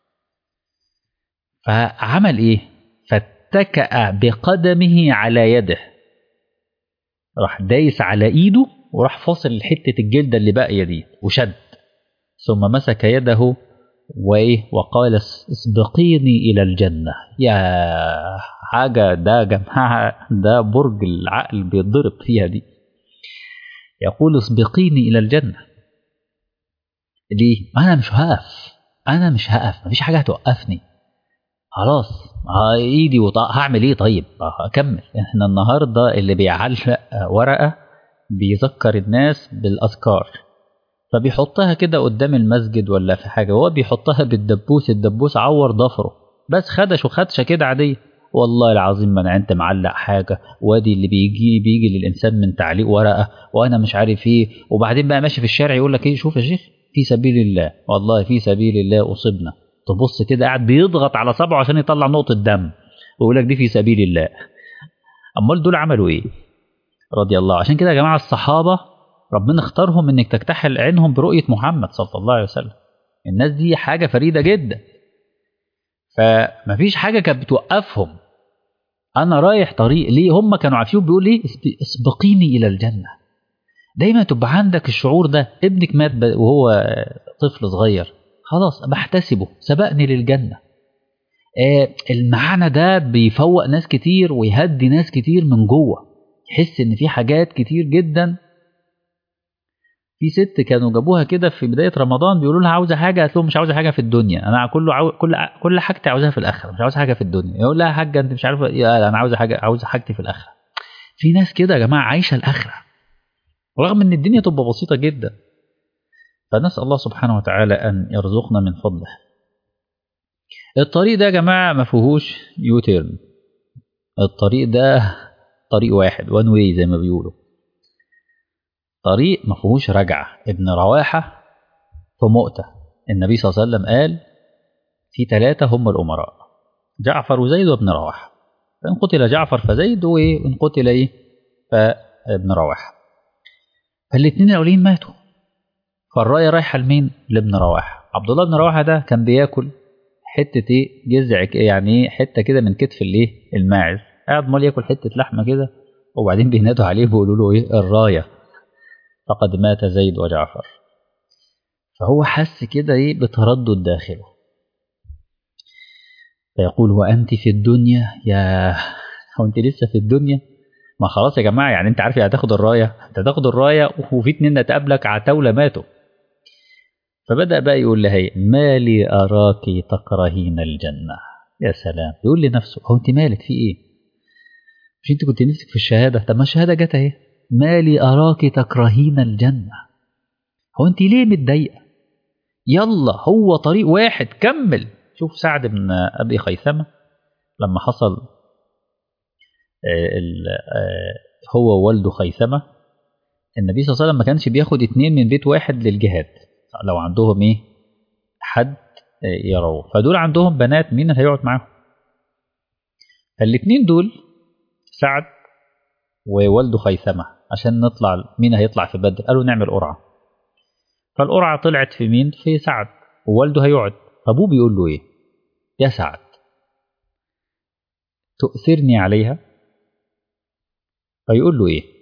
فعمل إيه؟ فاتكأ بقدمه على يده راح دايس على إيده وراح فاصل حتة الجلدة اللي باقية دي وشد ثم مسك يده وإيه وقال اسبقيني إلى الجنة يا حاجة ده جماعة ده برج العقل بيتضرب فيها دي يقول اسبقيني إلى الجنة ليه؟ أنا مش هقف أنا مش هقف مفيش حاجة هتوقفني خلاص ايدي وط... هعمل ايه طيب اكمل احنا النهارده اللي بيعلق ورقه بيذكر الناس بالاذكار فبيحطها كده قدام المسجد ولا في حاجه هو بيحطها بالدبوس الدبوس عور ضفره بس خدش وخدشه كده عاديه والله العظيم ما انا انت معلق حاجه وادي اللي بيجي بيجي للانسان من تعليق ورقه وانا مش عارف ايه وبعدين بقى ماشي في الشارع يقول لك ايه شوف يا شيخ في سبيل الله والله في سبيل الله اصبنا تبص كده قاعد بيضغط على صبعه عشان يطلع نقطه دم ويقول لك دي في سبيل الله امال دول عملوا ايه رضي الله عشان كده يا جماعه الصحابه ربنا اختارهم انك تكتحل عينهم برؤيه محمد صلى الله عليه وسلم الناس دي حاجه فريده جدا فمفيش حاجه كانت بتوقفهم انا رايح طريق ليه هم كانوا عارفين بيقول ايه اسبقيني الى الجنه دايما تبقى عندك الشعور ده ابنك مات وهو طفل صغير خلاص بحتسبه سبقني للجنه آه المعنى ده بيفوق ناس كتير ويهدي ناس كتير من جوه يحس ان في حاجات كتير جدا في ست كانوا جابوها كده في بدايه رمضان بيقولوا لها عاوزه حاجه قالت لهم مش عاوزه حاجه في الدنيا انا كله عاو... كل كل حاجتي عاوزاها في الاخره مش عاوزه حاجه في الدنيا يقول لها حاجه انت مش عارفه ايه انا عاوزه حاجه عاوزه حاجتي في الاخره في ناس كده يا جماعه عايشه الاخره رغم ان الدنيا تبقى بسيطه جدا فنسال الله سبحانه وتعالى ان يرزقنا من فضله الطريق ده يا جماعه ما فيهوش يوتيرن الطريق ده طريق واحد وان واي زي ما بيقولوا طريق ما فيهوش رجعه ابن رواحه في مؤتة النبي صلى الله عليه وسلم قال في ثلاثة هم الأمراء جعفر وزيد وابن رواحة فإن قتل جعفر فزيد وإن قتل إيه فابن رواحة فالاثنين الأولين ماتوا فالراية رايحة لمين؟ لابن رواحة عبد الله بن رواحة ده كان بياكل حتة إيه جزع يعني إيه حتة كده من كتف الإيه الماعز قاعد مال ياكل حتة لحمة كده وبعدين بينادوا عليه بيقولوا له إيه الراية فقد مات زيد وجعفر فهو حس كده ايه بتردد داخله فيقول وانت في الدنيا يا هو انت لسه في الدنيا ما خلاص يا جماعه يعني انت عارف يعني هتاخد الرايه انت هتاخد الرايه وفي اتنين تقابلك عتاوله ماتوا فبدا بقى يقول لها ما لي اراك تكرهين الجنه يا سلام يقول لنفسه هو انت مالك في ايه مش انت كنت نفسك في الشهاده طب ما الشهاده جت اهي ما لي اراك تكرهين الجنه هو انت ليه متضايقه يلا هو طريق واحد كمل شوف سعد بن ابي خيثمه لما حصل هو ووالده خيثمه النبي صلى الله عليه وسلم ما كانش بياخد اتنين من بيت واحد للجهاد لو عندهم ايه حد يروه فدول عندهم بنات مين اللي هيقعد معاهم فالاتنين دول سعد ووالده خيثمه عشان نطلع مين هيطلع في بدر قالوا نعمل قرعه فالقرعة طلعت في مين؟ في سعد ووالده هيقعد أبوه بيقول له إيه؟ يا سعد تؤثرني عليها؟ فيقول له إيه؟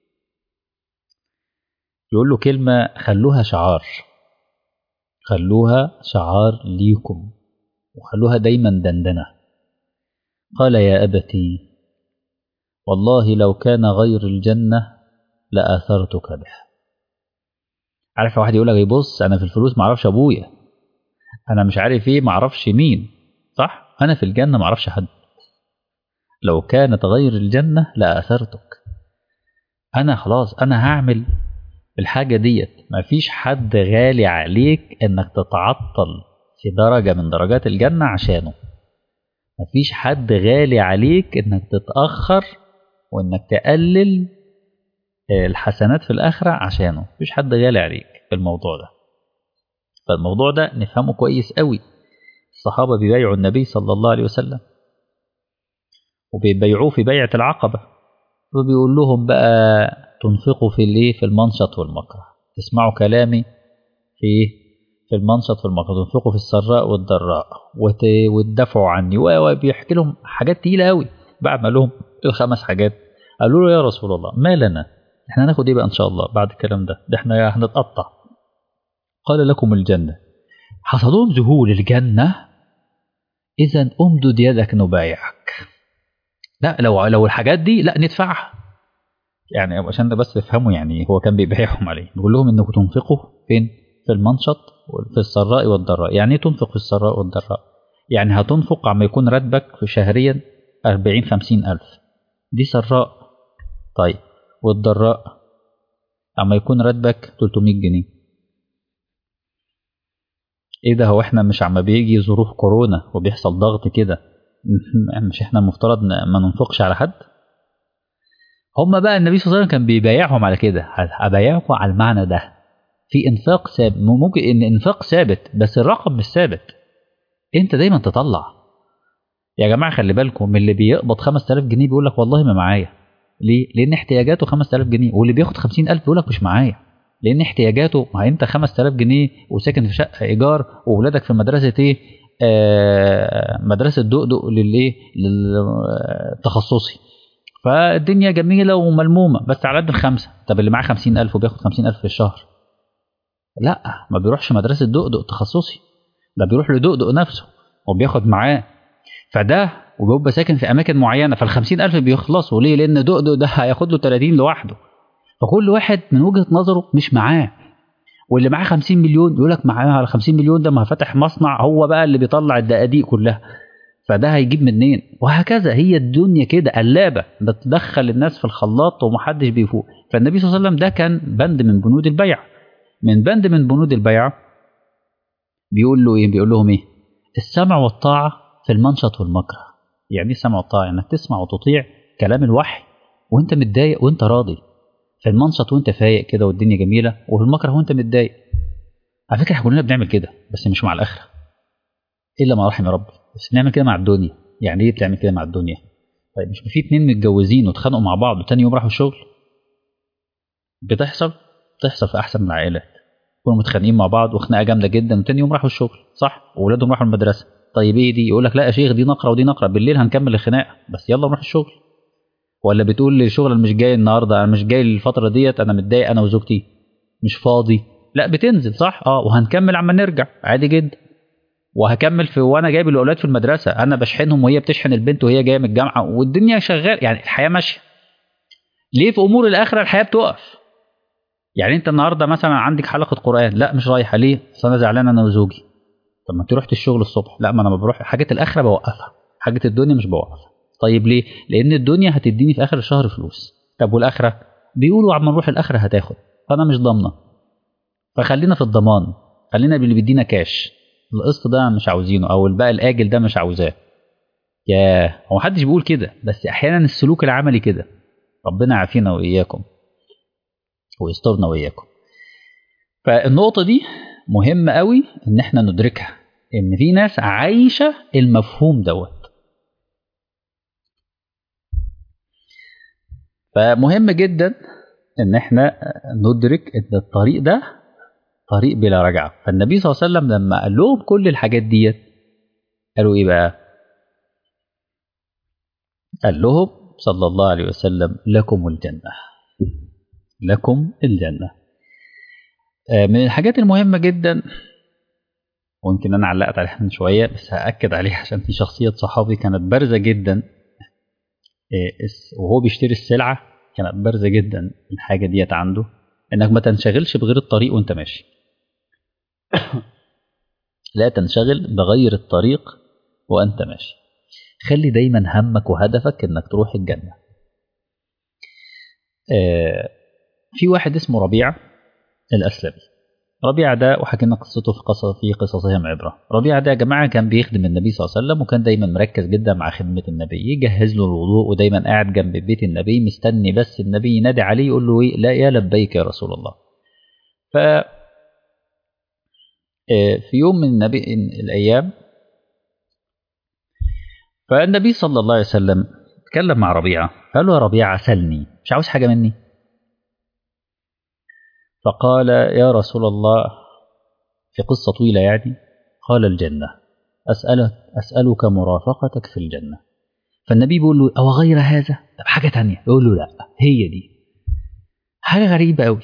يقول له كلمة خلوها شعار خلوها شعار ليكم وخلوها دايما دندنة قال يا أبتي والله لو كان غير الجنة لآثرتك به عارف واحد يقول لك بص انا في الفلوس ما اعرفش ابويا انا مش عارف ايه ما اعرفش مين صح انا في الجنه ما اعرفش حد لو كانت غير الجنه لاثرتك انا خلاص انا هعمل الحاجه ديت ما فيش حد غالي عليك انك تتعطل في درجه من درجات الجنه عشانه ما فيش حد غالي عليك انك تتاخر وانك تقلل الحسنات في الآخرة عشانه مفيش حد غالي عليك في الموضوع ده فالموضوع ده نفهمه كويس قوي الصحابة بيبايعوا النبي صلى الله عليه وسلم وبيبايعوه في بيعة العقبة وبيقول لهم بقى تنفقوا في الايه في المنشط والمكره تسمعوا كلامي في في المنشط والمكره تنفقوا في السراء والضراء وتدافعوا عني وبيحكي لهم حاجات تقيلة قوي بعمل لهم الخمس حاجات قالوا له يا رسول الله ما لنا احنا هناخد ايه بقى ان شاء الله بعد الكلام ده ده احنا هنتقطع قال لكم الجنة حصلهم ذهول الجنة إذا أمدد يدك نبايعك لا لو لو الحاجات دي لا ندفعها يعني عشان ده بس تفهموا يعني هو كان بيبيعهم عليه بيقول لهم انكم تنفقوا فين في المنشط في السراء والضراء يعني ايه تنفق في السراء والضراء يعني هتنفق عما يكون راتبك في شهريا 40 50 ألف دي سراء طيب والضراء اما يكون راتبك 300 جنيه ايه ده هو احنا مش عما بيجي ظروف كورونا وبيحصل ضغط كده مش احنا المفترض ما ننفقش على حد هم بقى النبي صلى الله عليه وسلم كان بيبايعهم على كده ابايعكم على المعنى ده في انفاق ثابت ممكن ان انفاق ثابت بس الرقم مش ثابت انت دايما تطلع يا جماعه خلي بالكم من اللي بيقبض 5000 جنيه بيقول لك والله ما معايا ليه؟ لأن احتياجاته 5000 جنيه واللي بياخد 50000 بيقول لك مش معايا لأن احتياجاته ما أنت 5000 جنيه وساكن في شقة إيجار وولادك في مدرسة إيه؟ آه مدرسة دقدق للإيه؟ للتخصصي فالدنيا جميلة وملمومة بس على قد الخمسة طب اللي معاه 50000 وبياخد 50000 في الشهر لا ما بيروحش مدرسة دقدق تخصصي ده بيروح لدقدق نفسه وبياخد معاه فده وبيبقى ساكن في اماكن معينه فال ألف بيخلصوا ليه لان دقدق ده هياخد له 30 لوحده فكل واحد من وجهه نظره مش معاه واللي معاه 50 مليون يقول لك معاه على 50 مليون ده ما فتح مصنع هو بقى اللي بيطلع الدقاديق كلها فده هيجيب منين وهكذا هي الدنيا كده قلابه بتدخل الناس في الخلاط ومحدش بيفوق فالنبي صلى الله عليه وسلم ده كان بند من بنود البيع من بند من بنود البيع بيقول له ايه بيقول لهم ايه السمع والطاعه في المنشط والمكره يعني ايه السمع والطاعه انك تسمع وتطيع كلام الوحي وانت متضايق وانت راضي في المنشط وانت فايق كده والدنيا جميله وفي المكره وانت متضايق على فكره احنا كلنا بنعمل كده بس مش مع الاخره الا ما رحم ربي بس بنعمل كده مع الدنيا يعني ايه بتعمل كده مع الدنيا طيب مش في اتنين متجوزين واتخانقوا مع بعض وتاني يوم راحوا الشغل بتحصل بتحصل في احسن من العائلات يكونوا متخانقين مع بعض وخناقه جامده جدا وتاني يوم راحوا الشغل صح واولادهم راحوا المدرسه طيب ايه دي يقول لك لا يا شيخ دي نقره ودي نقره بالليل هنكمل الخناقه بس يلا نروح الشغل ولا بتقول للشغل انا مش جاي النهارده انا مش جاي الفتره ديت انا متضايق انا وزوجتي مش فاضي لا بتنزل صح اه وهنكمل عما نرجع عادي جدا وهكمل في وانا جايب الاولاد في المدرسه انا بشحنهم وهي بتشحن البنت وهي جايه من الجامعه والدنيا شغال يعني الحياه ماشيه ليه في امور الاخره الحياه بتقف يعني انت النهارده مثلا عندك حلقه قران لا مش رايحه ليه اصل انا زعلان انا وزوجي طب ما انت رحت الشغل الصبح لا ما انا ما بروح حاجه الاخره بوقفها حاجه الدنيا مش بوقفها طيب ليه لان الدنيا هتديني في اخر الشهر فلوس طب والاخره بيقولوا عما نروح الاخره هتاخد فانا مش ضامنه فخلينا في الضمان خلينا باللي بيدينا كاش القسط ده مش عاوزينه او الباقي الاجل ده مش عاوزاه ياه هو محدش بيقول كده بس احيانا السلوك العملي كده ربنا يعافينا واياكم ويسترنا واياكم فالنقطة دي مهمة قوي ان احنا ندركها ان في ناس عايشة المفهوم دوت فمهم جدا ان احنا ندرك ان الطريق ده طريق بلا رجعة فالنبي صلى الله عليه وسلم لما قال لهم كل الحاجات ديت قالوا ايه بقى قال لهم صلى الله عليه وسلم لكم الجنة لكم الجنة من الحاجات المهمة جدا ويمكن أنا علقت عليها من شوية بس هأكد عليها عشان في شخصية صحابي كانت بارزة جدا وهو بيشتري السلعة كانت بارزة جدا الحاجة ديت عنده إنك ما تنشغلش بغير الطريق وأنت ماشي لا تنشغل بغير الطريق وأنت ماشي خلي دايما همك وهدفك إنك تروح الجنة في واحد اسمه ربيعة الأسلمي ربيعة ده وحكينا قصته في قصة في قصصهم عبرة ربيعة ده يا جماعة كان بيخدم النبي صلى الله عليه وسلم وكان دايما مركز جدا مع خدمة النبي يجهز له الوضوء ودايما قاعد جنب بيت النبي مستني بس النبي ينادي عليه يقول له ايه لا يا لبيك يا رسول الله ف في يوم من النبي الأيام فالنبي صلى الله عليه وسلم اتكلم مع ربيعة قال له يا ربيعة سلني مش عاوز حاجة مني فقال يا رسول الله في قصة طويلة يعني قال الجنة أسألك أسألك مرافقتك في الجنة فالنبي بيقول له أو غير هذا طب حاجة تانية يقول له لا هي دي حاجة غريبة قوي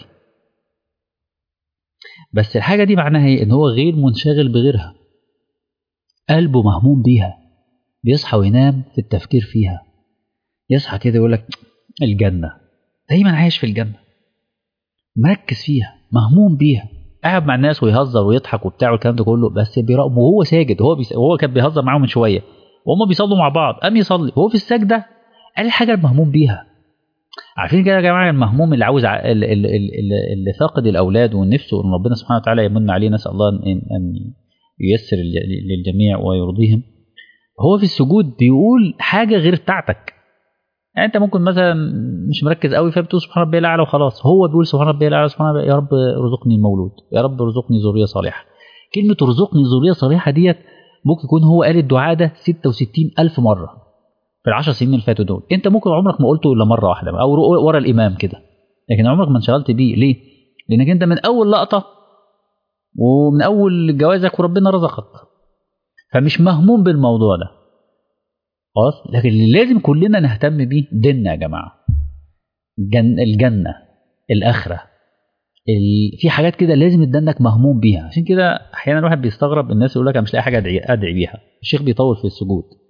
بس الحاجة دي معناها ايه ان هو غير منشغل بغيرها قلبه مهموم بيها بيصحى وينام في التفكير فيها يصحى كده يقول لك الجنة دايما عايش في الجنة مركز فيها مهموم بيها قاعد مع الناس ويهزر ويضحك وبتاع والكلام ده كله بس بيراقب وهو ساجد هو بيس... هو كان بيهزر معاهم من شويه وهم بيصلوا مع بعض قام يصلي وهو في السجده قال الحاجه المهموم بيها عارفين كده يا جماعه المهموم اللي عاوز ع... اللي, اللي, اللي فاقد الاولاد ونفسه ان ربنا سبحانه وتعالى يمن عليه نسال الله ان ان ييسر للجميع ويرضيهم هو في السجود بيقول حاجه غير بتاعتك يعني انت ممكن مثلا مش مركز قوي فبتقول سبحان ربي الاعلى وخلاص هو بيقول سبحان ربي الاعلى سبحان ربي يا رب ارزقني المولود يا رب ارزقني ذريه صالحه كلمه ارزقني ذريه صالحه ديت ممكن يكون هو قال الدعاء ده 66 ألف مرة في العشر سنين اللي فاتوا دول انت ممكن عمرك ما قلته الا مرة واحدة او ورا الامام كده لكن عمرك ما انشغلت بيه ليه لانك انت من اول لقطة ومن اول جوازك وربنا رزقك فمش مهموم بالموضوع ده خلاص لكن اللي لازم كلنا نهتم بيه ديننا يا جماعه جن الجنه الاخره ال... في حاجات كده لازم دينك مهموم بيها عشان كده احيانا الواحد بيستغرب الناس يقول لك انا مش لاقي حاجه ادعي ادعي بيها الشيخ بيطول في السجود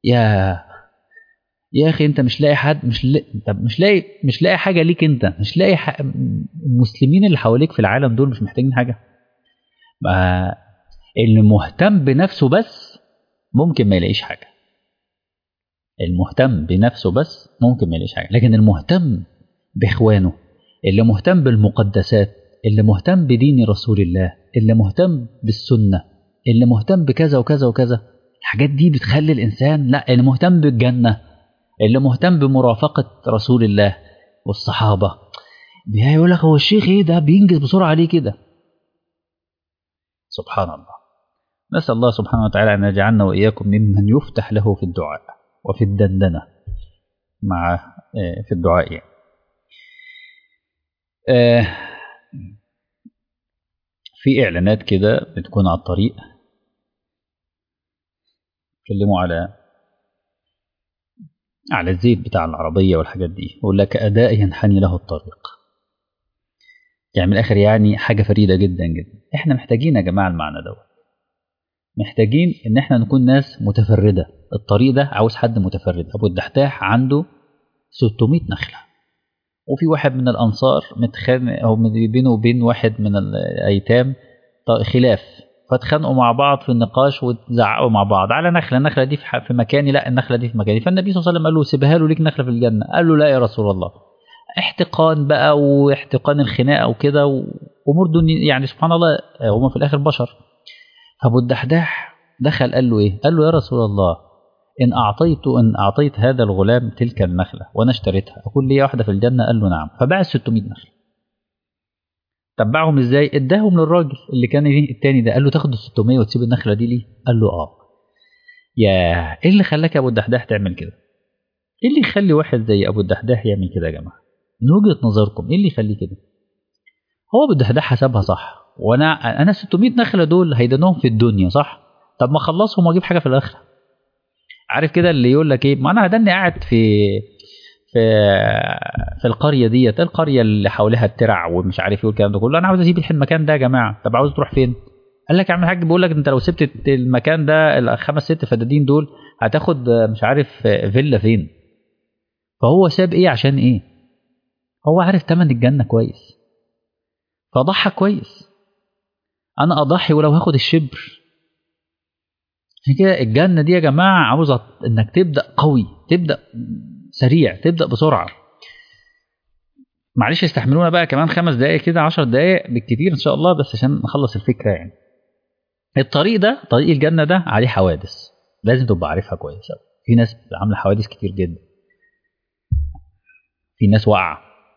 يا يا اخي انت مش لاقي حد مش لا... طب مش لاقي مش لاقي حاجه ليك انت مش لاقي ح... المسلمين اللي حواليك في العالم دول مش محتاجين حاجه ما اللي مهتم بنفسه بس ممكن ما يلاقيش حاجه المهتم بنفسه بس ممكن ما يلاقيش حاجه لكن المهتم باخوانه اللي مهتم بالمقدسات اللي مهتم بدين رسول الله اللي مهتم بالسنه اللي مهتم بكذا وكذا وكذا الحاجات دي بتخلي الانسان لا اللي مهتم بالجنه اللي مهتم بمرافقه رسول الله والصحابه يقول لك هو الشيخ ايه ده بينجز بسرعه ليه كده سبحان الله نسال الله سبحانه وتعالى ان يجعلنا واياكم ممن يفتح له في الدعاء وفي الدندنه مع في الدعاء يعني. في اعلانات كده بتكون على الطريق يتكلموا على على الزيت بتاع العربية والحاجات دي يقول لك أداء ينحني له الطريق يعني من الآخر يعني حاجة فريدة جدا جدا احنا محتاجين يا جماعة المعنى دوت محتاجين ان احنا نكون ناس متفردة الطريق ده عاوز حد متفرد ابو الدحداح عنده 600 نخلة وفي واحد من الانصار متخانق او بينه وبين واحد من الايتام خلاف فاتخانقوا مع بعض في النقاش وتزعقوا مع بعض على نخله النخله دي في مكاني لا النخله دي في مكاني فالنبي صلى الله عليه وسلم قال له سيبها له ليك نخله في الجنه قال له لا يا رسول الله احتقان بقى واحتقان الخناقه وكده وامور دنيا يعني سبحان الله هم في الاخر بشر فابو الدحداح دخل قال له ايه قال له يا رسول الله ان اعطيت ان اعطيت هذا الغلام تلك النخله وانا اشتريتها اكون لي واحده في الجنه قال له نعم فباع 600 نخله تبعهم ازاي اداهم للراجل اللي كان التاني ده قال له تاخد ال 600 وتسيب النخله دي ليه قال له اه يا ايه اللي خلاك يا ابو الدحداح تعمل كده ايه اللي يخلي واحد زي ابو الدحداح يعمل كده يا جماعه من وجهه نظركم ايه اللي يخليه كده هو ابو الدحداح حسبها صح وانا انا 600 نخله دول هيدنهم في الدنيا صح طب ما اخلصهم واجيب حاجه في الاخره عارف كده اللي يقول لك ايه ما انا هدني قاعد في في في القريه ديت القريه اللي حواليها الترع ومش عارف ايه والكلام ده كله انا عاوز اسيب المكان ده يا جماعه طب عاوز تروح فين قال لك يا عم الحاج بيقول لك انت لو سبت المكان ده الخمس ست فدادين دول هتاخد مش عارف فيلا فين فهو ساب ايه عشان ايه هو عارف تمن الجنه كويس فضحى كويس انا اضحي ولو هاخد الشبر عشان كده الجنه دي يا جماعه عاوزه انك تبدا قوي تبدا سريع تبدا بسرعه معلش استحملونا بقى كمان خمس دقايق كده عشر دقايق بالكتير ان شاء الله بس عشان نخلص الفكره يعني الطريق ده طريق الجنه ده عليه حوادث لازم تبقى عارفها كويس قوي في ناس عامله حوادث كتير جدا في ناس واقعه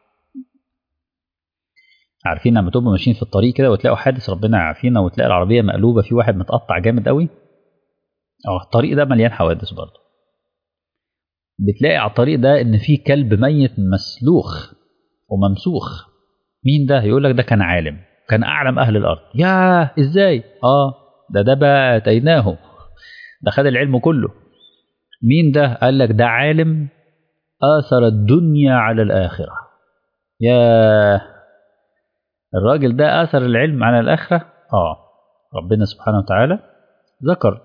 عارفين لما تبقوا ماشيين في الطريق كده وتلاقوا حادث ربنا يعافينا وتلاقي العربيه مقلوبه في واحد متقطع جامد قوي اه الطريق ده مليان حوادث برضه بتلاقي على الطريق ده ان في كلب ميت مسلوخ وممسوخ مين ده يقول لك ده كان عالم كان اعلم اهل الارض ياه ازاي اه ده ده بقى اتيناه ده خد العلم كله مين ده قال لك ده عالم اثر الدنيا على الاخره يا الراجل ده اثر العلم على الاخره اه ربنا سبحانه وتعالى ذكر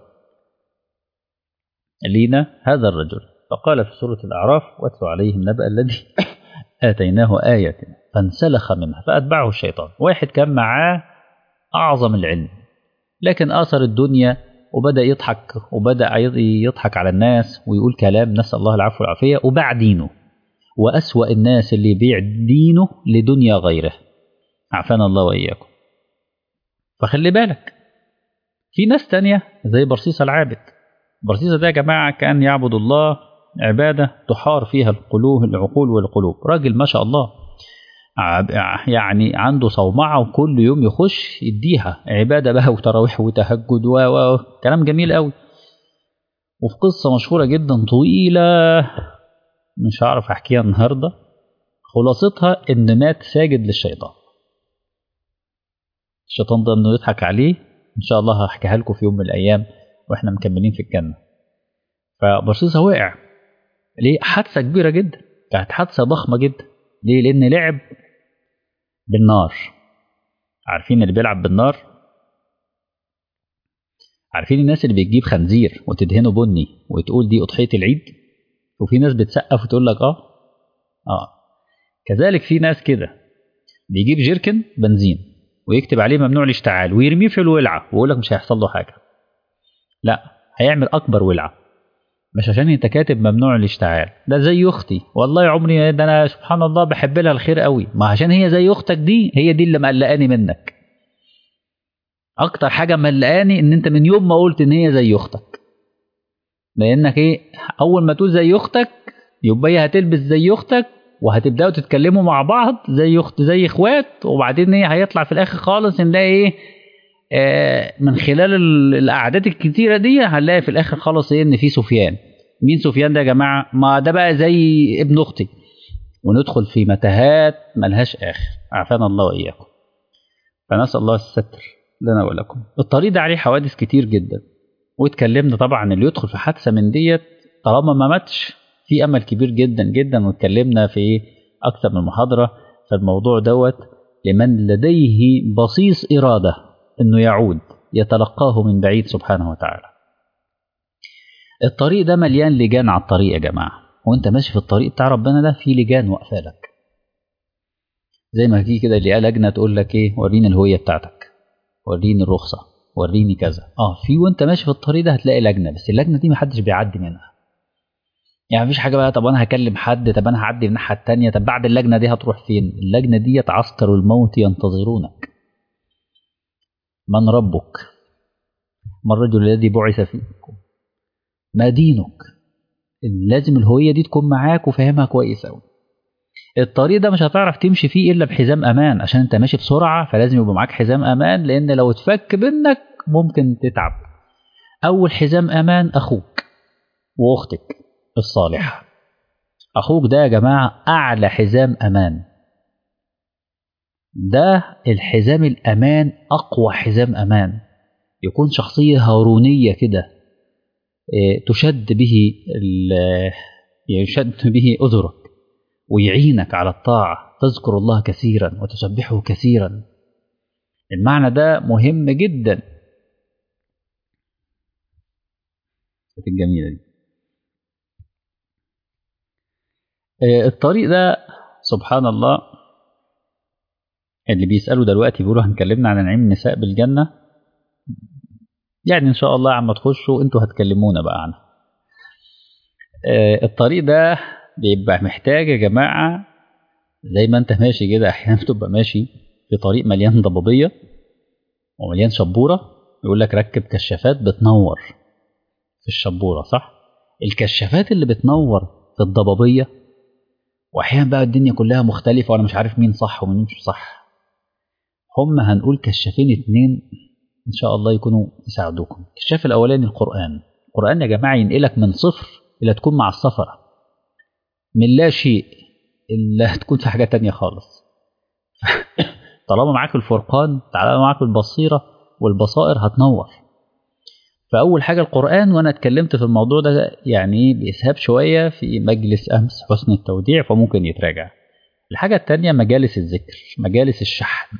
لينا هذا الرجل فقال في سورة الأعراف واتلو عليهم نبأ الذي آتيناه آية فانسلخ منها فأتبعه الشيطان واحد كان معاه أعظم العلم لكن آثر الدنيا وبدأ يضحك وبدأ يضحك على الناس ويقول كلام نسأل الله العفو والعافية وباع دينه وأسوأ الناس اللي يبيع دينه لدنيا غيره عافانا الله وإياكم فخلي بالك في ناس تانية زي برصيصة العابد برصيصة ده يا جماعة كان يعبد الله عبادة تحار فيها القلوب العقول والقلوب راجل ما شاء الله يعني عنده صومعة وكل يوم يخش يديها عبادة بقى وتراويح وتهجد و و كلام جميل قوي وفي قصة مشهورة جدا طويلة مش هعرف احكيها النهاردة خلاصتها ان مات ساجد للشيطان الشيطان ده انه يضحك عليه ان شاء الله هحكيها لكم في يوم من الايام واحنا مكملين في الجنة فبرصيصة وقع ليه حادثة كبيرة جدا كانت حادثة ضخمة جدا ليه لأن لعب بالنار عارفين اللي بيلعب بالنار عارفين الناس اللي بتجيب خنزير وتدهنه بني وتقول دي اضحيه العيد وفي ناس بتسقف وتقول لك اه اه كذلك في ناس كده بيجيب جيركن بنزين ويكتب عليه ممنوع الاشتعال ويرميه في الولعه ويقول لك مش هيحصل له حاجه لا هيعمل اكبر ولعه مش عشان انت كاتب ممنوع الاشتعال ده زي اختي والله عمري ده انا سبحان الله بحب لها الخير قوي ما عشان هي زي اختك دي هي دي اللي مقلقاني منك اكتر حاجه مقلقاني ان انت من يوم ما قلت ان هي زي اختك لانك ايه اول ما تقول زي اختك يبقى هي هتلبس زي اختك وهتبداوا تتكلموا مع بعض زي اخت زي اخوات وبعدين ايه هيطلع في الاخر خالص نلاقي ايه آه من خلال الاعداد الكتيره دي هنلاقي في الاخر خالص ايه ان في سفيان مين سفيان ده يا جماعه ما ده بقى زي ابن اختي وندخل في متاهات ملهاش اخر عافانا الله واياكم فنسال الله الستر لنا ولكم الطريق ده عليه حوادث كتير جدا واتكلمنا طبعا اللي يدخل في حادثه من ديت طالما ما ماتش في امل كبير جدا جدا واتكلمنا في اكثر من محاضره في الموضوع دوت لمن لديه بصيص اراده انه يعود يتلقاه من بعيد سبحانه وتعالى الطريق ده مليان لجان على الطريق يا جماعه وانت ماشي في الطريق بتاع ربنا ده في لجان واقفه لك زي ما في كده اللي لجنه تقول لك ايه وريني الهويه بتاعتك وريني الرخصه وريني كذا اه في وانت ماشي في الطريق ده هتلاقي لجنه بس اللجنه دي محدش بيعدي منها يعني مفيش حاجه بقى طب انا هكلم حد طب انا هعدي الناحيه التانية طب بعد اللجنه دي هتروح فين اللجنه دي عسكر الموت ينتظرونك من ربك ما الرجل الذي بعث فيكم ما دينك لازم الهويه دي تكون معاك وفاهمها كويس قوي الطريق ده مش هتعرف تمشي فيه الا بحزام امان عشان انت ماشي بسرعه فلازم يبقى معاك حزام امان لان لو اتفك منك ممكن تتعب اول حزام امان اخوك واختك الصالحه اخوك ده يا جماعه اعلى حزام امان ده الحزام الامان اقوى حزام امان يكون شخصيه هارونيه كده تشد به يشد به اذرك ويعينك على الطاعة تذكر الله كثيرا وتسبحه كثيرا المعنى ده مهم جدا الجميلة دي الطريق ده سبحان الله اللي بيسألوا دلوقتي بيقولوا هنكلمنا عن نعيم النساء بالجنة يعني إن شاء الله عما تخشوا أنتوا هتكلمونا بقى عنها الطريق ده بيبقى محتاج يا جماعة زي ما انت ماشي كده احيانا بتبقى ماشي في طريق مليان ضبابية ومليان شبورة يقول لك ركب كشافات بتنور في الشبورة صح الكشافات اللي بتنور في الضبابية واحيانا بقى الدنيا كلها مختلفة وانا مش عارف مين صح ومين مش صح هم هنقول كشافين اتنين ان شاء الله يكونوا يساعدوكم الكشاف الاولاني القرآن القرآن يا جماعة ينقلك من صفر الى تكون مع السفره من لا شيء إلا تكون في حاجة تانية خالص طالما معاك الفرقان طالما معاك البصيرة والبصائر هتنور فأول حاجة القرآن وأنا اتكلمت في الموضوع ده يعني بإسهاب شوية في مجلس أمس حسن التوديع فممكن يتراجع الحاجة التانية مجالس الذكر مجالس الشحن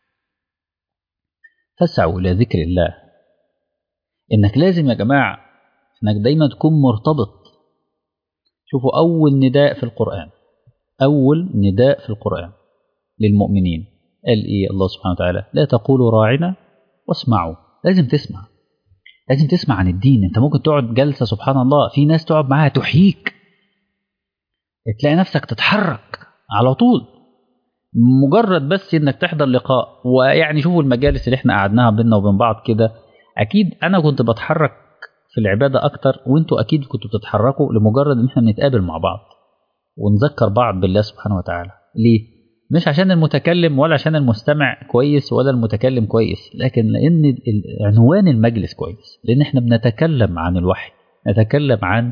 فاسعوا إلى ذكر الله إنك لازم يا جماعة إنك دايما تكون مرتبط شوفوا أول نداء في القرآن أول نداء في القرآن للمؤمنين قال إيه الله سبحانه وتعالى لا تقولوا راعنا واسمعوا لازم تسمع لازم تسمع عن الدين انت ممكن تقعد جلسة سبحان الله في ناس تقعد معاها تحييك تلاقي نفسك تتحرك على طول مجرد بس انك تحضر لقاء ويعني شوفوا المجالس اللي احنا قعدناها بينا وبين بعض كده اكيد انا كنت بتحرك في العبادة أكتر وأنتوا أكيد كنتوا بتتحركوا لمجرد إن إحنا نتقابل مع بعض ونذكر بعض بالله سبحانه وتعالى ليه؟ مش عشان المتكلم ولا عشان المستمع كويس ولا المتكلم كويس لكن لأن عنوان المجلس كويس لأن إحنا بنتكلم عن الوحي نتكلم عن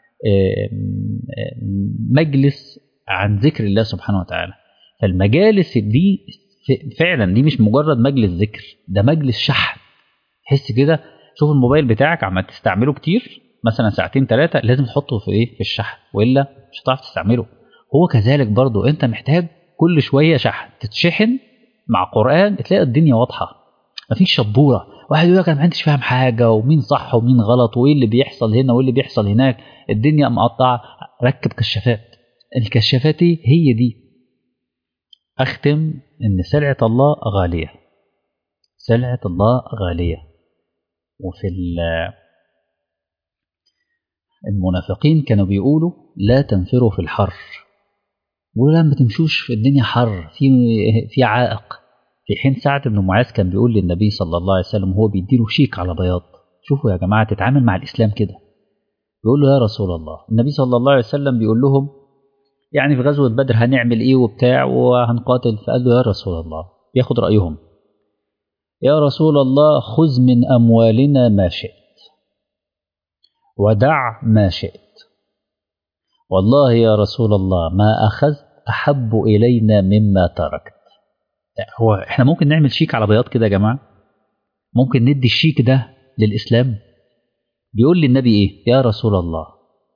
مجلس عن ذكر الله سبحانه وتعالى فالمجالس دي فعلا دي مش مجرد مجلس ذكر ده مجلس شحن تحس كده شوف الموبايل بتاعك عم تستعمله كتير مثلا ساعتين ثلاثة لازم تحطه في ايه في الشحن والا مش هتعرف تستعمله هو كذلك برضو انت محتاج كل شوية شحن تتشحن مع قرآن تلاقي الدنيا واضحة مفيش شبورة واحد يقول لك انا ما عنديش فاهم حاجه ومين صح ومين غلط وايه اللي بيحصل هنا وايه اللي بيحصل هناك الدنيا مقطعه ركب كشافات الكشافات دي هي دي اختم ان سلعه الله غاليه سلعه الله غاليه وفي المنافقين كانوا بيقولوا لا تنفروا في الحر بيقولوا لا ما تمشوش في الدنيا حر في في عائق في حين سعد بن معاذ كان بيقول للنبي صلى الله عليه وسلم وهو بيديله شيك على بياض شوفوا يا جماعه تتعامل مع الاسلام كده بيقول له يا رسول الله النبي صلى الله عليه وسلم بيقول لهم يعني في غزوه بدر هنعمل ايه وبتاع وهنقاتل فقال له يا رسول الله بياخد رايهم يا رسول الله خذ من اموالنا ما شئت ودع ما شئت والله يا رسول الله ما أخذت أحب إلينا مما تركت هو احنا ممكن نعمل شيك على بياض كده يا جماعة ممكن ندي الشيك ده للإسلام بيقول للنبي إيه يا رسول الله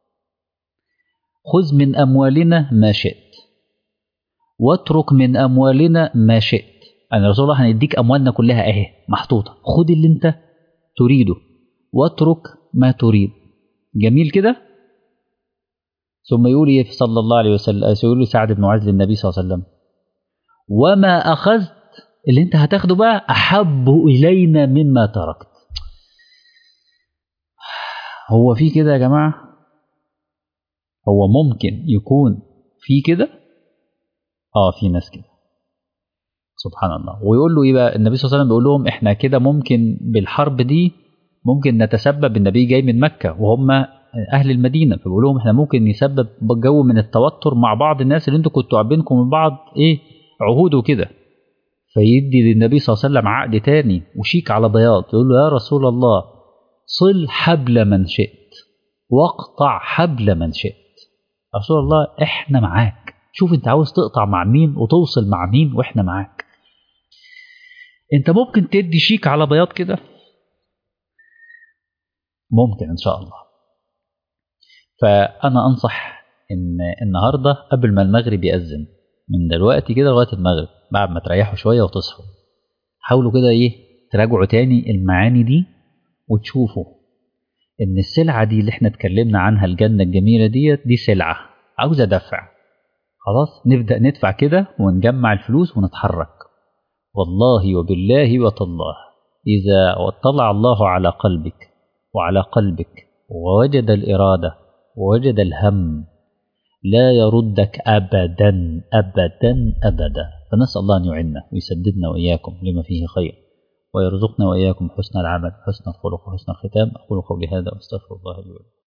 خذ من أموالنا ما شئت واترك من أموالنا ما شئت أنا رسول الله هنديك أموالنا كلها أهي محطوطة خد اللي أنت تريده واترك ما تريد جميل كده ثم يقول إيه صلى الله عليه وسلم يقول سعد بن معاذ للنبي صلى الله عليه وسلم وما أخذت اللي أنت هتاخده بقى أحب إلينا مما تركت هو في كده يا جماعة هو ممكن يكون في كده اه في ناس كده سبحان الله ويقول له ايه بقى النبي صلى الله عليه وسلم بيقول لهم احنا كده ممكن بالحرب دي ممكن نتسبب النبي جاي من مكة وهم أهل المدينة فبيقول لهم احنا ممكن نسبب جو من التوتر مع بعض الناس اللي انتوا كنتوا بينكم من بعض ايه عهود وكده فيدي للنبي صلى الله عليه وسلم عقد تاني وشيك على بياض يقول له يا رسول الله صل حبل من شئت واقطع حبل من شئت رسول الله احنا معاك شوف انت عاوز تقطع مع مين وتوصل مع مين واحنا معاك انت ممكن تدي شيك على بياض كده ممكن ان شاء الله فانا انصح ان النهارده قبل ما المغرب يأذن من دلوقتي كده لغايه المغرب بعد ما تريحوا شويه وتصحوا حاولوا كده ايه تراجعوا تاني المعاني دي وتشوفوا ان السلعه دي اللي احنا اتكلمنا عنها الجنه الجميله ديت دي سلعه عاوزه دفع خلاص نبدا ندفع كده ونجمع الفلوس ونتحرك والله وبالله وتالله اذا اطلع الله على قلبك وعلى قلبك ووجد الاراده ووجد الهم لا يردك ابدا ابدا ابدا فنسال الله ان يعيننا ويسددنا واياكم لما فيه خير ويرزقنا واياكم حسن العمل حسن الخلق وحسن الختام اقول قولي هذا واستغفر الله لي ولكم